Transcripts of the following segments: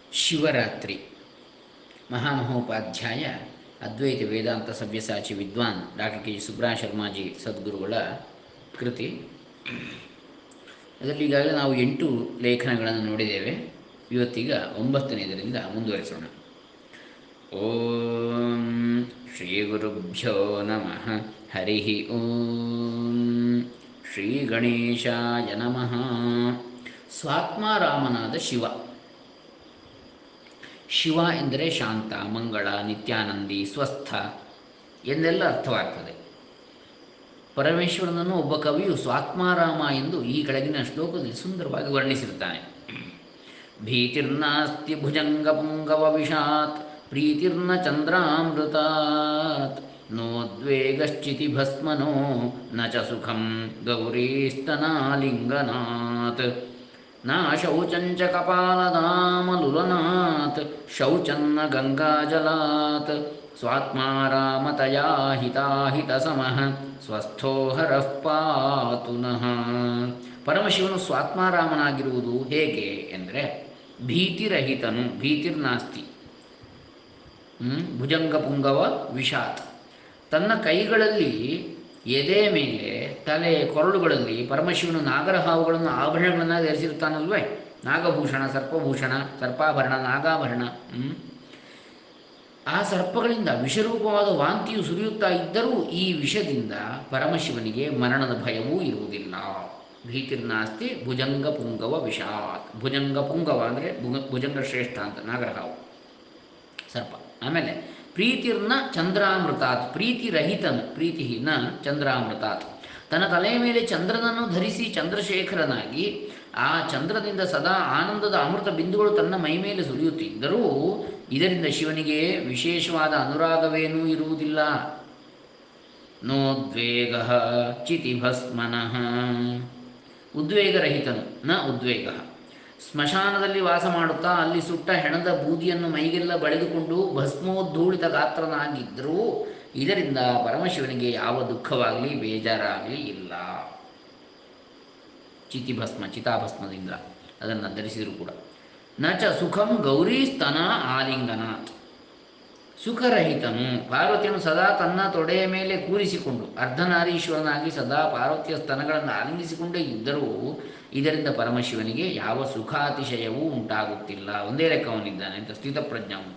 ಶಿವರಾತ್ರಿ ಮಹಾಮಹೋಪಾಧ್ಯಾಯ ಅದ್ವೈತ ವೇದಾಂತ ಸವ್ಯಸಾಚಿ ವಿದ್ವಾನ್ doctor K G Subraha Sharmaji ಸದ್ಗುರುಗಳ ಕೃತಿ ಅದರಲ್ಲಿ ಈಗಾಗಲೇ ನಾವು ಎಂಟು ಲೇಖನಗಳನ್ನು ನೋಡಿದ್ದೇವೆ ಇವತ್ತೀಗ ಒಂಬತ್ತನೇದರಿಂದ ಮುಂದುವರಿಸೋಣ ಓಂ ಶ್ರೀ ಗುರುಭ್ಯೋ ನಮಃ ಹರಿ ಓಂ ಶ್ರೀ ಗಣೇಶಾಯ ನಮಃ ಸ್ವಾತ್ಮಾರಾಮನಾದ ಶಿವ ಶಿವ ಎಂದರೆ ಶಾಂತ ಮಂಗಳ ನಿತ್ಯಾನಂದಿ ಸ್ವಸ್ಥ ಎಂದೆಲ್ಲ ಅರ್ಥವಾಗ್ತದೆ ಪರಮೇಶ್ವರನನ್ನು ಒಬ್ಬ ಕವಿಯು ಸ್ವಾತ್ಮಾರಾಮ ಎಂದು ಈ ಕೆಳಗಿನ ಶ್ಲೋಕದಲ್ಲಿ ಸುಂದರವಾಗಿ ವರ್ಣಿಸಿರುತ್ತಾನೆ ಭೀತಿರ್ನಾಸ್ತಿ ಭುಜಂಗ ಪುಂಗವ ವಿಷಾತ್ ಪ್ರೀತಿರ್ನ ಚಂದ್ರಾಮೃತಾತ್ ನೋದ್ವೇಗಶ್ಚಿತಿ ಭಸ್ಮನೋ ನ ಚ ಸುಖಂ ಗೌರೀಸ್ತನಾಲಿಂಗನಾತ್ ನ ಶೌಚಂಚ ಕಪಾಲದಾಮಲುಲನಾತ್ ಶೌಚನ್ನ ಗಂಗಾಜಲಾತ್ ಸ್ವಾತ್ಮಾರಾಮತಯಾ ಹಿತಾಹಿತಸಮಃ ಸ್ವಸ್ಥೋ ಹರಃ ಪಾತು ನಃ ಪರಮಶಿವನು ಸ್ವಾತ್ಮಾರಾಮನಾಗಿರುವುದು ಹೇಗೆ ಎಂದರೆ ಭೀತಿರಹಿತನು ಭೀತಿರ್ನಾಸ್ತಿ ಹ್ಮ್? ಭುಜಂಗ ಪುಂಗವ ವಿಷಾತ್ ತನ್ನ ಕೈಗಳಲ್ಲಿ ಎದೆ ಮೇಲೆ ತಲೆ ಕೊರಳುಗಳಲ್ಲಿ ಪರಮಶಿವನು ನಾಗರ ಹಾವುಗಳನ್ನು ಆಭರಣಗಳನ್ನು ಧರಿಸಿರ್ತಾನಲ್ವೇ ನಾಗಭೂಷಣ ಸರ್ಪಭೂಷಣ ಸರ್ಪಾಭರಣ ನಾಗಾಭರಣ ಹ್ಮ್? ಆ ಸರ್ಪಗಳಿಂದ ವಿಷರೂಪವಾದ ವಾಂತಿಯು ಸುರಿಯುತ್ತಾ ಇದ್ದರೂ ಈ ವಿಷದಿಂದ ಪರಮಶಿವನಿಗೆ ಮರಣದ ಭಯವೂ ಇರುವುದಿಲ್ಲ ಭೀತಿರ್ನಾಸ್ತಿ ಭುಜಂಗ ಪುಂಗವ ವಿಷಾತ್ ಭುಜಂಗ ಪುಂಗವ ಅಂದರೆ ಭುಜಂಗ ಶ್ರೇಷ್ಠ ಅಂತ ನಾಗರಹಾವು ಸರ್ಪ ಆಮೇಲೆ ಪ್ರೀತಿರ್ನ ಚಂದ್ರಾಮೃತಾತ್ ಪ್ರೀತಿರಹಿತನು ಪ್ರೀತಿ ನ ಚಂದ್ರಾಮೃತಾತ್ ತನ್ನ ತಲೆಯ ಮೇಲೆ ಚಂದ್ರನನ್ನು ಧರಿಸಿ ಚಂದ್ರಶೇಖರನಾಗಿ ಆ ಚಂದ್ರದಿಂದ ಸದಾ ಆನಂದದ ಅಮೃತ ಬಿಂದುಗಳು ತನ್ನ ಮೈ ಮೇಲೆ ಸುರಿಯುತ್ತಿದ್ದರೂ ಇದರಿಂದ ಶಿವನಿಗೆ ವಿಶೇಷವಾದ ಅನುರಾಗವೇನೂ ಇರುವುದಿಲ್ಲ ನೋದ್ವೇಗ ಚಿತಿಭಸ್ಮನಃ ಉದ್ವೇಗರಹಿತನು ನ ಉದ್ವೇಗ ಸ್ಮಶಾನದಲ್ಲಿ ವಾಸ ಮಾಡುತ್ತಾ ಅಲ್ಲಿ ಸುಟ್ಟ ಹೆಣದ ಬೂದಿಯನ್ನು ಮೈಗೆಲ್ಲ ಬಳೆದುಕೊಂಡು ಭಸ್ಮೋದ್ಧೂಳಿತ ಗಾತ್ರನಾಗಿದ್ದರೂ ಇದರಿಂದ ಪರಮಶಿವನಿಗೆ ಯಾವ ದುಃಖವಾಗಲಿ ಬೇಜಾರಾಗಲಿ ಇಲ್ಲ ಚಿತಿಭಸ್ಮ ಚಿತಾಭಸ್ಮದಿಂದ ಅದನ್ನು ಧರಿಸಿದರೂ ಕೂಡ ನ ಚ ಸುಖಂ ಗೌರಿ ಸ್ತನ ಆಲಿಂಗನಾಥ್ ಸುಖರಹಿತನು ಪಾರ್ವತಿಯನ್ನು ಸದಾ ತನ್ನ ತೊಡೆಯ ಮೇಲೆ ಕೂರಿಸಿಕೊಂಡು ಅರ್ಧನಾರೀಶ್ವರನಾಗಿ ಸದಾ ಪಾರ್ವತಿಯ ಸ್ತನಗಳನ್ನು ಆಲಿಂಗಿಸಿಕೊಂಡೇ ಇದ್ದರೂ ಇದರಿಂದ ಪರಮಶಿವನಿಗೆ ಯಾವ ಸುಖಾತಿಶಯವೂ ಉಂಟಾಗುತ್ತಿಲ್ಲ ಒಂದೇ ಲೆಕ್ಕವನಿದ್ದಾನೆ ಅಂತ ಸ್ಥಿತಪ್ರಜ್ಞವನು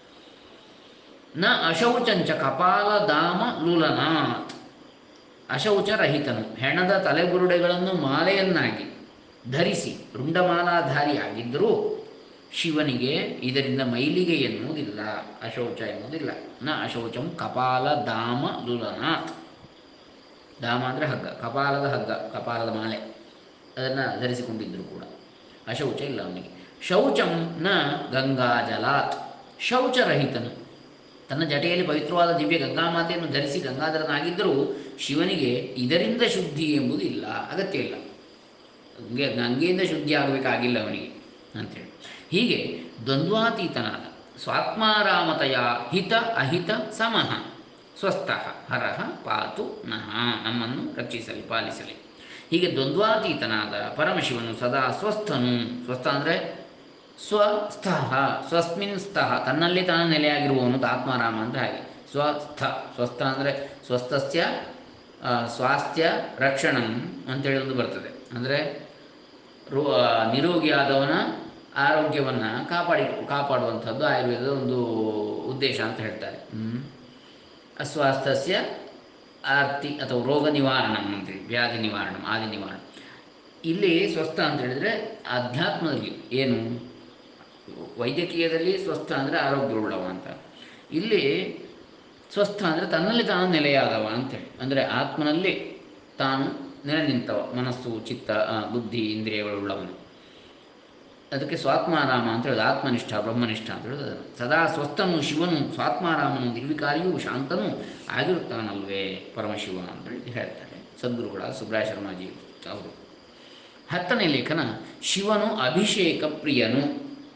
ನ ಅಶೌಚಂಚ ಕಪಾಲ ದಾಮ ಲೂಲನಾಥ್ ಅಶೌಚರಹಿತನು ಹೆಣದ ತಲೆಬುರುಡೆಗಳನ್ನು ಮಾಲೆಯನ್ನಾಗಿ ಧರಿಸಿ ರುಂಡಮಾಲಾಧಾರಿಯಾಗಿದ್ದರೂ ಶಿವನಿಗೆ ಇದರಿಂದ ಮೈಲಿಗೆ ಎನ್ನುವುದಿಲ್ಲ ಅಶೌಚ ಎನ್ನುವುದಿಲ್ಲ ನ ಅಶೌಚಂ ಕಪಾಲ ದಾಮ ಲುಲನಾಥ್ ದಾಮ ಅಂದರೆ ಹಗ್ಗ ಕಪಾಲದ ಹಗ್ಗ ಕಪಾಲದ ಮಾಲೆ ಅದನ್ನು ಧರಿಸಿಕೊಂಡಿದ್ದರು ಕೂಡ ಅಶೌಚ ಇಲ್ಲ ಅವನಿಗೆ ಶೌಚಂ ನ ಗಂಗಾಜಲಾತ್ ಶೌಚರಹಿತನು ತನ್ನ ಜಟೆಯಲ್ಲಿ ಪವಿತ್ರವಾದ ದಿವ್ಯ ಗಂಗಾಮಾತೆಯನ್ನು ಧರಿಸಿ ಗಂಗಾಧರನಾಗಿದ್ದರೂ ಶಿವನಿಗೆ ಇದರಿಂದ ಶುದ್ಧಿ ಎಂಬುದು ಇಲ್ಲ ಅಗತ್ಯ ಇಲ್ಲ ಗಂಗೆ ಗಂಗೆಯಿಂದ ಶುದ್ಧಿ ಆಗಬೇಕಾಗಿಲ್ಲ ಅವನಿಗೆ ಅಂಥೇಳಿ ಹೀಗೆ ದ್ವಂದ್ವಾತೀತನಾದ ಸ್ವಾತ್ಮಾರಾಮತೆಯ ಹಿತ ಅಹಿತ ಸಮಃ ಸ್ವಸ್ಥಃ ಹರಃ ಪಾತು ನಃ ನಮ್ಮನ್ನು ರಕ್ಷಿಸಲಿ ಪಾಲಿಸಲಿ ಹೀಗೆ ದ್ವಂದ್ವಾತೀತನಾದ ಪರಮಶಿವನು ಸದಾ ಸ್ವಸ್ಥನು ಸ್ವಸ್ಥ ಅಂದರೆ ಸ್ವಸ್ಥಃ ಸ್ವಸ್ಮಿನ್ ಸ್ಥಃ ತನ್ನಲ್ಲಿ ತಾನು ನೆಲೆಯಾಗಿರುವವನು ಆತ್ಮಾರಾಮ ಅಂತ ಹಾಗೆ ಸ್ವಸ್ಥ ಸ್ವಸ್ಥ ಅಂದರೆ ಸ್ವಸ್ಥಸ್ಯ ಆ, ಸ್ವಾಸ್ಥ್ಯ ರಕ್ಷಣಂ ಅಂತೇಳಿ ಒಂದು ಬರ್ತದೆ ಅಂದರೆ ರೋ ನಿರೋಗಿಯಾದವನ ಆರೋಗ್ಯವನ್ನು ಕಾಪಾಡಿ ಕಾಪಾಡುವಂಥದ್ದು ಆಯುರ್ವೇದದ ಒಂದು ಉದ್ದೇಶ ಅಂತ ಹೇಳ್ತಾರೆ ಹ್ಮ್. ಅಸ್ವಾಸ್ಥ್ಯಸ್ಯ ಆರ್ತಿ ಅಥವಾ ರೋಗ ನಿವಾರಣಂ ಅಂತೇಳಿ ವ್ಯಾಧಿ ನಿವಾರಣ ಆದಿ ನಿವಾರಣ ಇಲ್ಲಿ ಸ್ವಸ್ಥ ಅಂತ ಹೇಳಿದರೆ ಅಧ್ಯಾತ್ಮದಲ್ಲಿ ಏನು ವೈದ್ಯಕೀಯದಲ್ಲಿ ಸ್ವಸ್ಥ ಅಂದರೆ ಆರೋಗ್ಯವುಳ್ಳವ ಅಂತ ಇಲ್ಲಿ ಸ್ವಸ್ಥ ಅಂದರೆ ತನ್ನಲ್ಲಿ ತಾನು ನೆಲೆಯಾದವ ಅಂತೇಳಿ ಅಂದರೆ ಆತ್ಮನಲ್ಲಿ ತಾನು ನೆಲೆ ನಿಂತವ ಮನಸ್ಸು ಚಿತ್ತ ಆ, ಬುದ್ಧಿ ಇಂದ್ರಿಯಗಳುಳ್ಳವನು ಅದಕ್ಕೆ ಸ್ವಾತ್ಮಾರಾಮ ಅಂತ ಹೇಳೋದು ಆತ್ಮನಿಷ್ಠ ಬ್ರಹ್ಮನಿಷ್ಠ ಅಂತ ಹೇಳೋದು ಅದನ್ನು ಸದಾ ಸ್ವಸ್ಥನು ಶಿವನು ಸ್ವಾತ್ಮಾರಾಮನು ನಿರ್ವಿಕಾರಿಯೂ ಶಾಂತನೂ ಆಗಿರುತ್ತಾನಲ್ವೇ ಪರಮಶಿವ ಅಂತೇಳಿ ಹೇಳ್ತಾರೆ ಸದ್ಗುರುಗಳ ಸುಬ್ರಾಯ ಶರ್ಮಾಜಿ ಅವರು ಹತ್ತನೇ ಲೇಖನ ಶಿವನು ಅಭಿಷೇಕ ಪ್ರಿಯನು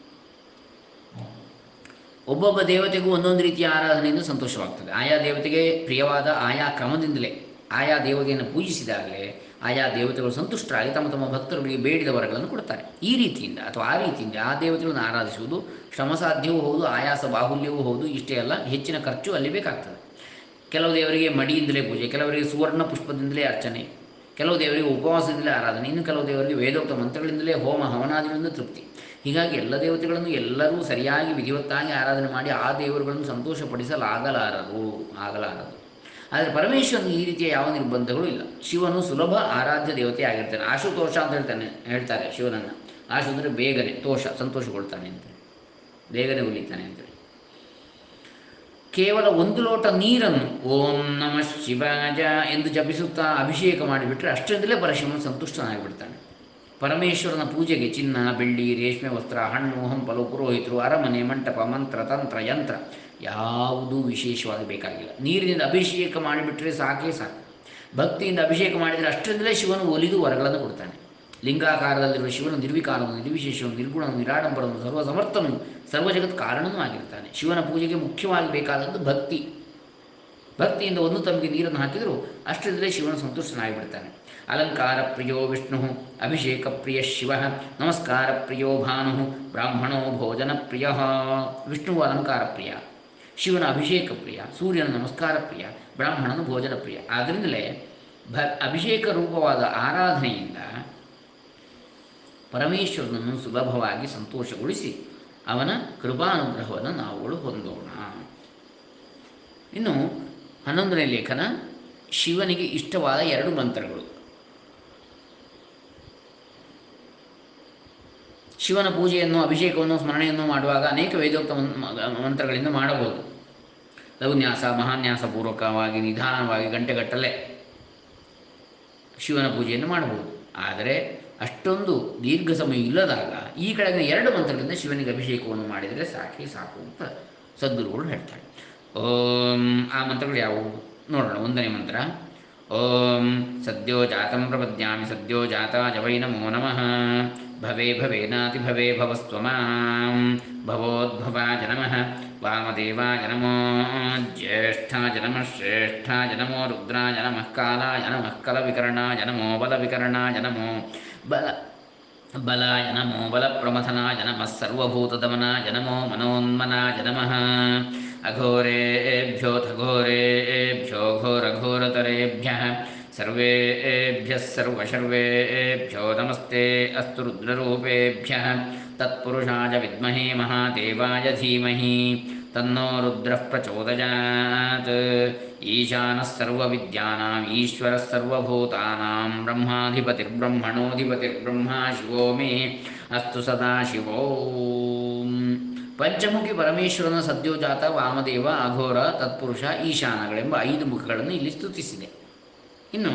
ಒಬ್ಬೊಬ್ಬ ದೇವತೆಗೂ ಒಂದೊಂದು ರೀತಿಯ ಆರಾಧನೆಯಿಂದ ಸಂತೋಷವಾಗ್ತದೆ ಆಯಾ ದೇವತೆಗೆ ಪ್ರಿಯವಾದ ಆಯಾ ಕ್ರಮದಿಂದಲೇ ಆಯಾ ದೇವತೆಯನ್ನು ಪೂಜಿಸಿದಾಗಲೇ ಆಯಾ ದೇವತೆಗಳು ಸಂತುಷ್ಟರಾಗಿ ತಮ್ಮ ತಮ್ಮ ಭಕ್ತರುಗಳಿಗೆ ಬೇಡಿದ ವರಗಳನ್ನು ಕೊಡ್ತಾರೆ ಈ ರೀತಿಯಿಂದ ಅಥವಾ ಆ ರೀತಿಯಿಂದ ಆ ದೇವತೆಗಳನ್ನು ಆರಾಧಿಸುವುದು ಶ್ರಮಸಾಧ್ಯವೂ ಹೌದು ಆಯಾಸ ಬಾಹುಲ್ಯವೂ ಹೌದು ಇಷ್ಟೇ ಅಲ್ಲ ಹೆಚ್ಚಿನ ಖರ್ಚು ಅಲ್ಲಿ ಬೇಕಾಗ್ತದೆ ಕೆಲವು ದೇವರಿಗೆ ಮಡಿಯಿಂದಲೇ ಪೂಜೆ ಕೆಲವರಿಗೆ ಸುವರ್ಣ ಪುಷ್ಪದಿಂದಲೇ ಅರ್ಚನೆ ಕೆಲವು ದೇವರಿಗೆ ಉಪವಾಸದಿಂದಲೇ ಆರಾಧನೆ ಇನ್ನು ಕೆಲವು ದೇವರಿಗೆ ವೇದೋಕ್ತ ಮಂತ್ರಗಳಿಂದಲೇ ಹೋಮ ಹವನಾದಿಗಳಿಂದ ತೃಪ್ತಿ ಹೀಗಾಗಿ ಎಲ್ಲ ದೇವತೆಗಳನ್ನು ಎಲ್ಲರೂ ಸರಿಯಾಗಿ ವಿಧಿವತ್ತಾಗಿ ಆರಾಧನೆ ಮಾಡಿ ಆ ದೇವರುಗಳನ್ನು ಸಂತೋಷಪಡಿಸಲಾಗಲಾರರು ಆಗಲಾರದು ಆದರೆ ಪರಮೇಶ್ವರನಿಗೆ ಈ ರೀತಿಯ ಯಾವ ನಿರ್ಬಂಧಗಳು ಇಲ್ಲ ಶಿವನು ಸುಲಭ ಆರಾಧ್ಯ ದೇವತೆ ಆಗಿರ್ತಾನೆ ಆಶುತೋಷ ಅಂತ ಹೇಳ್ತಾನೆ ಹೇಳ್ತಾರೆ ಶಿವನನ್ನು ಆಶು ಅಂದರೆ ಬೇಗನೆ ತೋಷ ಸಂತೋಷಗೊಳ್ತಾನೆ ಅಂತ ಬೇಗನೆ ಉಲಿತಾನೆ ಅಂತೇಳಿ ಕೇವಲ ಒಂದು ಲೋಟ ನೀರನ್ನು ಓಂ ನಮಃ ಶಿವಾಜ ಎಂದು ಜಪಿಸುತ್ತಾ ಅಭಿಷೇಕ ಮಾಡಿಬಿಟ್ರೆ ಅಷ್ಟರಿಂದಲೇ ಪರಶಿವನು ಸಂತುಷ್ಟನಾಗಿಬಿಡ್ತಾನೆ ಪರಮೇಶ್ವರನ ಪೂಜೆಗೆ ಚಿನ್ನ ಬೆಳ್ಳಿ ರೇಷ್ಮೆ ವಸ್ತ್ರ ಹಣ್ಣು ಹಂಪಲು ಪುರೋಹಿತರು ಅರಮನೆ ಮಂಟಪ ಮಂತ್ರ ತಂತ್ರ ಯಂತ್ರ ಯಾವುದೂ ವಿಶೇಷವಾಗಿ ಬೇಕಾಗಿಲ್ಲ ನೀರಿನಿಂದ ಅಭಿಷೇಕ ಮಾಡಿಬಿಟ್ರೆ ಸಾಕೇ ಸಾಕು ಭಕ್ತಿಯಿಂದ ಅಭಿಷೇಕ ಮಾಡಿದರೆ ಅಷ್ಟರಿಂದಲೇ ಶಿವನು ಒಲಿದು ವರಗಳನ್ನು ಕೊಡ್ತಾನೆ ಲಿಂಗಾಕಾರದಲ್ಲಿರುವ ಶಿವನು ನಿರ್ವಿಕಾರನು ನಿರ್ವಿಶೇಷನು ನಿರ್ಗುಣನು ನಿರಾಡಂಬರನು ಸರ್ವ ಸಮರ್ಥನು ಸರ್ವ ಜಗತ್ ಕಾರಣನೂ ಆಗಿರ್ತಾನೆ ಶಿವನ ಪೂಜೆಗೆ ಮುಖ್ಯವಾಗಿ ಬೇಕಾದದ್ದು ಭಕ್ತಿ ಭಕ್ತಿಯಿಂದ ಒಂದು ತಮಗೆ ನೀರನ್ನು ಹಾಕಿದರೂ ಅಷ್ಟರಿಂದಲೇ ಶಿವನು ಸಂತುಷ್ಟನಾಗಿಬಿಡ್ತಾನೆ ಅಲಂಕಾರ ಪ್ರಿಯೋ ವಿಷ್ಣು ಅಭಿಷೇಕ ಪ್ರಿಯ ಶಿವ ನಮಸ್ಕಾರ ಪ್ರಿಯೋ ಭಾನು ಬ್ರಾಹ್ಮಣೋ ಭೋಜನ ಪ್ರಿಯ ವಿಷ್ಣುವು ಅಲಂಕಾರ ಪ್ರಿಯ ಶಿವನ ಅಭಿಷೇಕ ಪ್ರಿಯ ಸೂರ್ಯನ ನಮಸ್ಕಾರ ಪ್ರಿಯ ಬ್ರಾಹ್ಮಣನು ಭೋಜನ ಪ್ರಿಯ ಆದ್ದರಿಂದಲೇ ಭ ಅಭಿಷೇಕ ರೂಪವಾದ ಆರಾಧನೆಯಿಂದ ಪರಮೇಶ್ವರನನ್ನು ಸುಲಭವಾಗಿ ಸಂತೋಷಗೊಳಿಸಿ ಅವನ ಕೃಪಾನುಗ್ರಹವನ್ನು ನಾವುಗಳು ಹೊಂದೋಣ ಇನ್ನು ಹನ್ನೊಂದನೇ ಲೇಖನ ಶಿವನಿಗೆ ಇಷ್ಟವಾದ ಎರಡು ಮಂತ್ರಗಳು ಶಿವನ ಪೂಜೆಯನ್ನು ಅಭಿಷೇಕವನ್ನು ಸ್ಮರಣೆಯನ್ನು ಮಾಡುವಾಗ ಅನೇಕ ವೇದೋಕ್ತ ಮನ್- ಮಂತ್ರಗಳಿಂದ ಮಾಡಬಹುದು ಲಘುನ್ಯಾಸ ಮಹಾನ್ಯಾಸ ಪೂರ್ವಕವಾಗಿ ನಿಧಾನವಾಗಿ ಗಂಟೆಗಟ್ಟಲೆ ಶಿವನ ಪೂಜೆಯನ್ನು ಮಾಡಬಹುದು ಆದರೆ ಅಷ್ಟೊಂದು ದೀರ್ಘ ಸಮಯ ಇಲ್ಲದಾಗ ಈ ಕೆಳಗಿನ ಎರಡು ಮಂತ್ರಗಳಿಂದ ಶಿವನಿಗೆ ಅಭಿಷೇಕವನ್ನು ಮಾಡಿದರೆ ಸಾಕೇ ಸಾಕು ಅಂತ ಸದ್ಗುರುಗಳು ಹೇಳ್ತಾರೆ ಓಂ ಆ ಮಂತ್ರಗಳು ಯಾವುವು ನೋಡೋಣ ಒಂದನೇ ಮಂತ್ರ ಓಂ ಸದ್ಯೋ ಜಾತಂ ಪ್ರಪದ್ಯಾಮಿ ಸದ್ಯೋ ಜಾತಾಯ ವೈ ನಮೋ ನಮಃ ಭವೇ ಭವೇನಾತಿ ಭವೇ ಭವಸ್ತ್ವಮಾಂ ಭವೋದ್ಭವಾಯ ನಮಃ ವಾಮದೇವಾಯ ನಮೋ ಜ್ಯೇಷ್ಠಾಯ ನಮಃ ಶ್ರೇಷ್ಠಾಯ ನಮೋ ರುದ್ರಾಯ ನಮಃ ಕಾಲಾಯ ನಮಃ ಕಲವಿಕರ್ಣಾಯ ನಮೋ ಬಲವಿಕರ್ಣಾಯ ನಮೋ ಬಲ ಬಲಾಯ ನಮೋ ಬಲಪ್ರಮಥನಾಯ ನಮಃ ಸರ್ವಭೂತದಮನಾಯ ನಮೋ ಮನೋನ್ಮನಾಯ ನಮಃ ಅಘೋರೇಭ್ಯೋಥ ಘೋರೇಭ್ಯೋ ಘೋರಘೋರತರೇಭ್ಯಃ ಸರ್ವೇಭ್ಯಃ ಸರ್ವಶರ್ವೇಭ್ಯೋ ನಮಸ್ತೆ ಅಸ್ತು ರುದ್ರರೂಪೇಭ್ಯಃ ತತ್ಪುರುಷಾಯ ವಿದ್ಮಹೇ ಮಹಾದೇವಾಯ ಧೀಮಹಿ ತನ್ನೋ ರುದ್ರಃ ಪ್ರಚೋದಯಾತ್ ಈಶಾನಃ ಸರ್ವವಿದ್ಯಾನಾಂ ಈಶ್ವರಃ ಸರ್ವಭೂತಾನಾಂ ಬ್ರಹ್ಮಾಧಿಪತಿರ್ಬ್ರಹ್ಮಣೋಧಿಪತಿರ್ಬ್ರಹ್ಮ ಶಿವೋ ಮೇ ಅಸ್ತು ಸದಾ ಶಿವೋ ಪಂಚಮುಖಿ ಪರಮೇಶ್ವರನ ಸದ್ಯೋಜಾತ ವಾಮದೇವ ಅಘೋರ ತತ್ಪುರುಷ ಈಶಾನಗಳೆಂಬ ಐದು ಮುಖಗಳನ್ನು ಇಲ್ಲಿ ಸ್ತುತಿಸಿದೆ ಇನ್ನು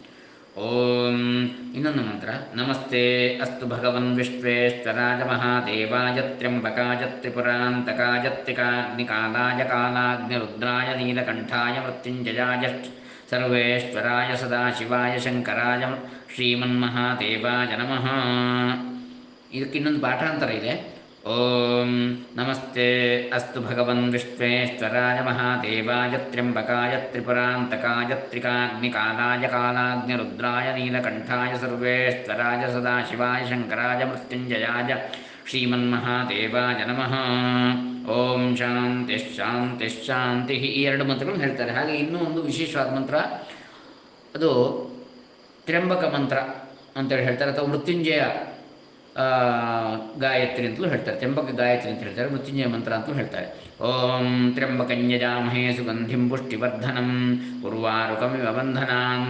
ಓಂ ಇನ್ನೊಂದು ಮಂತ್ರ ನಮಸ್ತೆ ಅಸ್ತು ಭಗವನ್ ವಿಶ್ವೇಶ್ವರಾಯ ಮಹಾದೇವಾಯ ತ್ರ್ಯಂಬಕಾಯ ತ್ರಿಪುರಾಂತಕಾಯ ತ್ರಿಕಾಗ್ನಿಕಾಲಾಯ ಕಾಲಾಗ್ನಿರುದ್ರಾಯ ನೀಲಕಂಠಾಯ ಮೃತ್ಯುಂಜಯಾಯ ಸರ್ವೇಶ್ವರಾಯ ಸದಾಶಿವಾಯ ಶಂಕರಾಯ ಶ್ರೀಮನ್ಮಹಾದೇವಾಯ ನಮಃ ಇದಕ್ಕೆ ಇನ್ನೊಂದು ಪಾಠಾಂತರ ಇದೆ ಓಂ ನಮಸ್ತೆ ಅಸ್ತು ಭಗವನ್ ವಿಶ್ವೇಶ್ವರಾಯ ಮಹಾದೇವಾಯ ತ್ರ್ಯಂಬಕಾಯ ತ್ರಿಪುರಾಂತಕಾಯ ತ್ರಿಕಾಗ್ನಿಕಾಲಾಯ ಕಾಲಾಗ್ನಿರುದ್ರಾಯ ನೀಲಕಂಠಾಯ ಸರ್ವೇಶ್ವರಾಯ ಸದಾಶಿವಾಯ ಶಂಕರಾಯ ಮೃತ್ಯುಂಜಯಾಯ ಶ್ರೀಮನ್ಮಹಾದೇವಾಯ ನಮಃ ಓಂ ಶಾಂತಿ ಶಾಂತಿ ಶಾಂತಿ ಈ ಎರಡು ಮಂತ್ರಗಳನ್ನು ಹೇಳ್ತಾರೆ ಹಾಗೆ ಇನ್ನೂ ಒಂದು ವಿಶೇಷವಾದ ಮಂತ್ರ ಅದು ತ್ರ್ಯಂಬಕ ಮಂತ್ರ ಅಂತೇಳಿ ಹೇಳ್ತಾರೆ ಅಥವಾ ಮೃತ್ಯುಂಜಯ ಆ, ಗಾಯತ್ರಿ ಅಂತಲೂ ಹೇಳ್ತಾರೆ ತ್ರ್ಯಂಬಕ ಗಾಯತ್ರಿ ಅಂತ ಹೇಳ್ತಾರೆ ಮೃತ್ಯುಂಜಯ ಮಂತ್ರ ಅಂತಲೂ ಹೇಳ್ತಾರೆ ಓಂ ತ್ರ್ಯಂಬಕನ್ಯಜಾಮಹೇ ಸುಗಂಧಿಂ ಪುಷ್ಟಿವರ್ಧನಂ ಉರ್ವಾರುಕಮಿವ ಬಂಧನಾನ್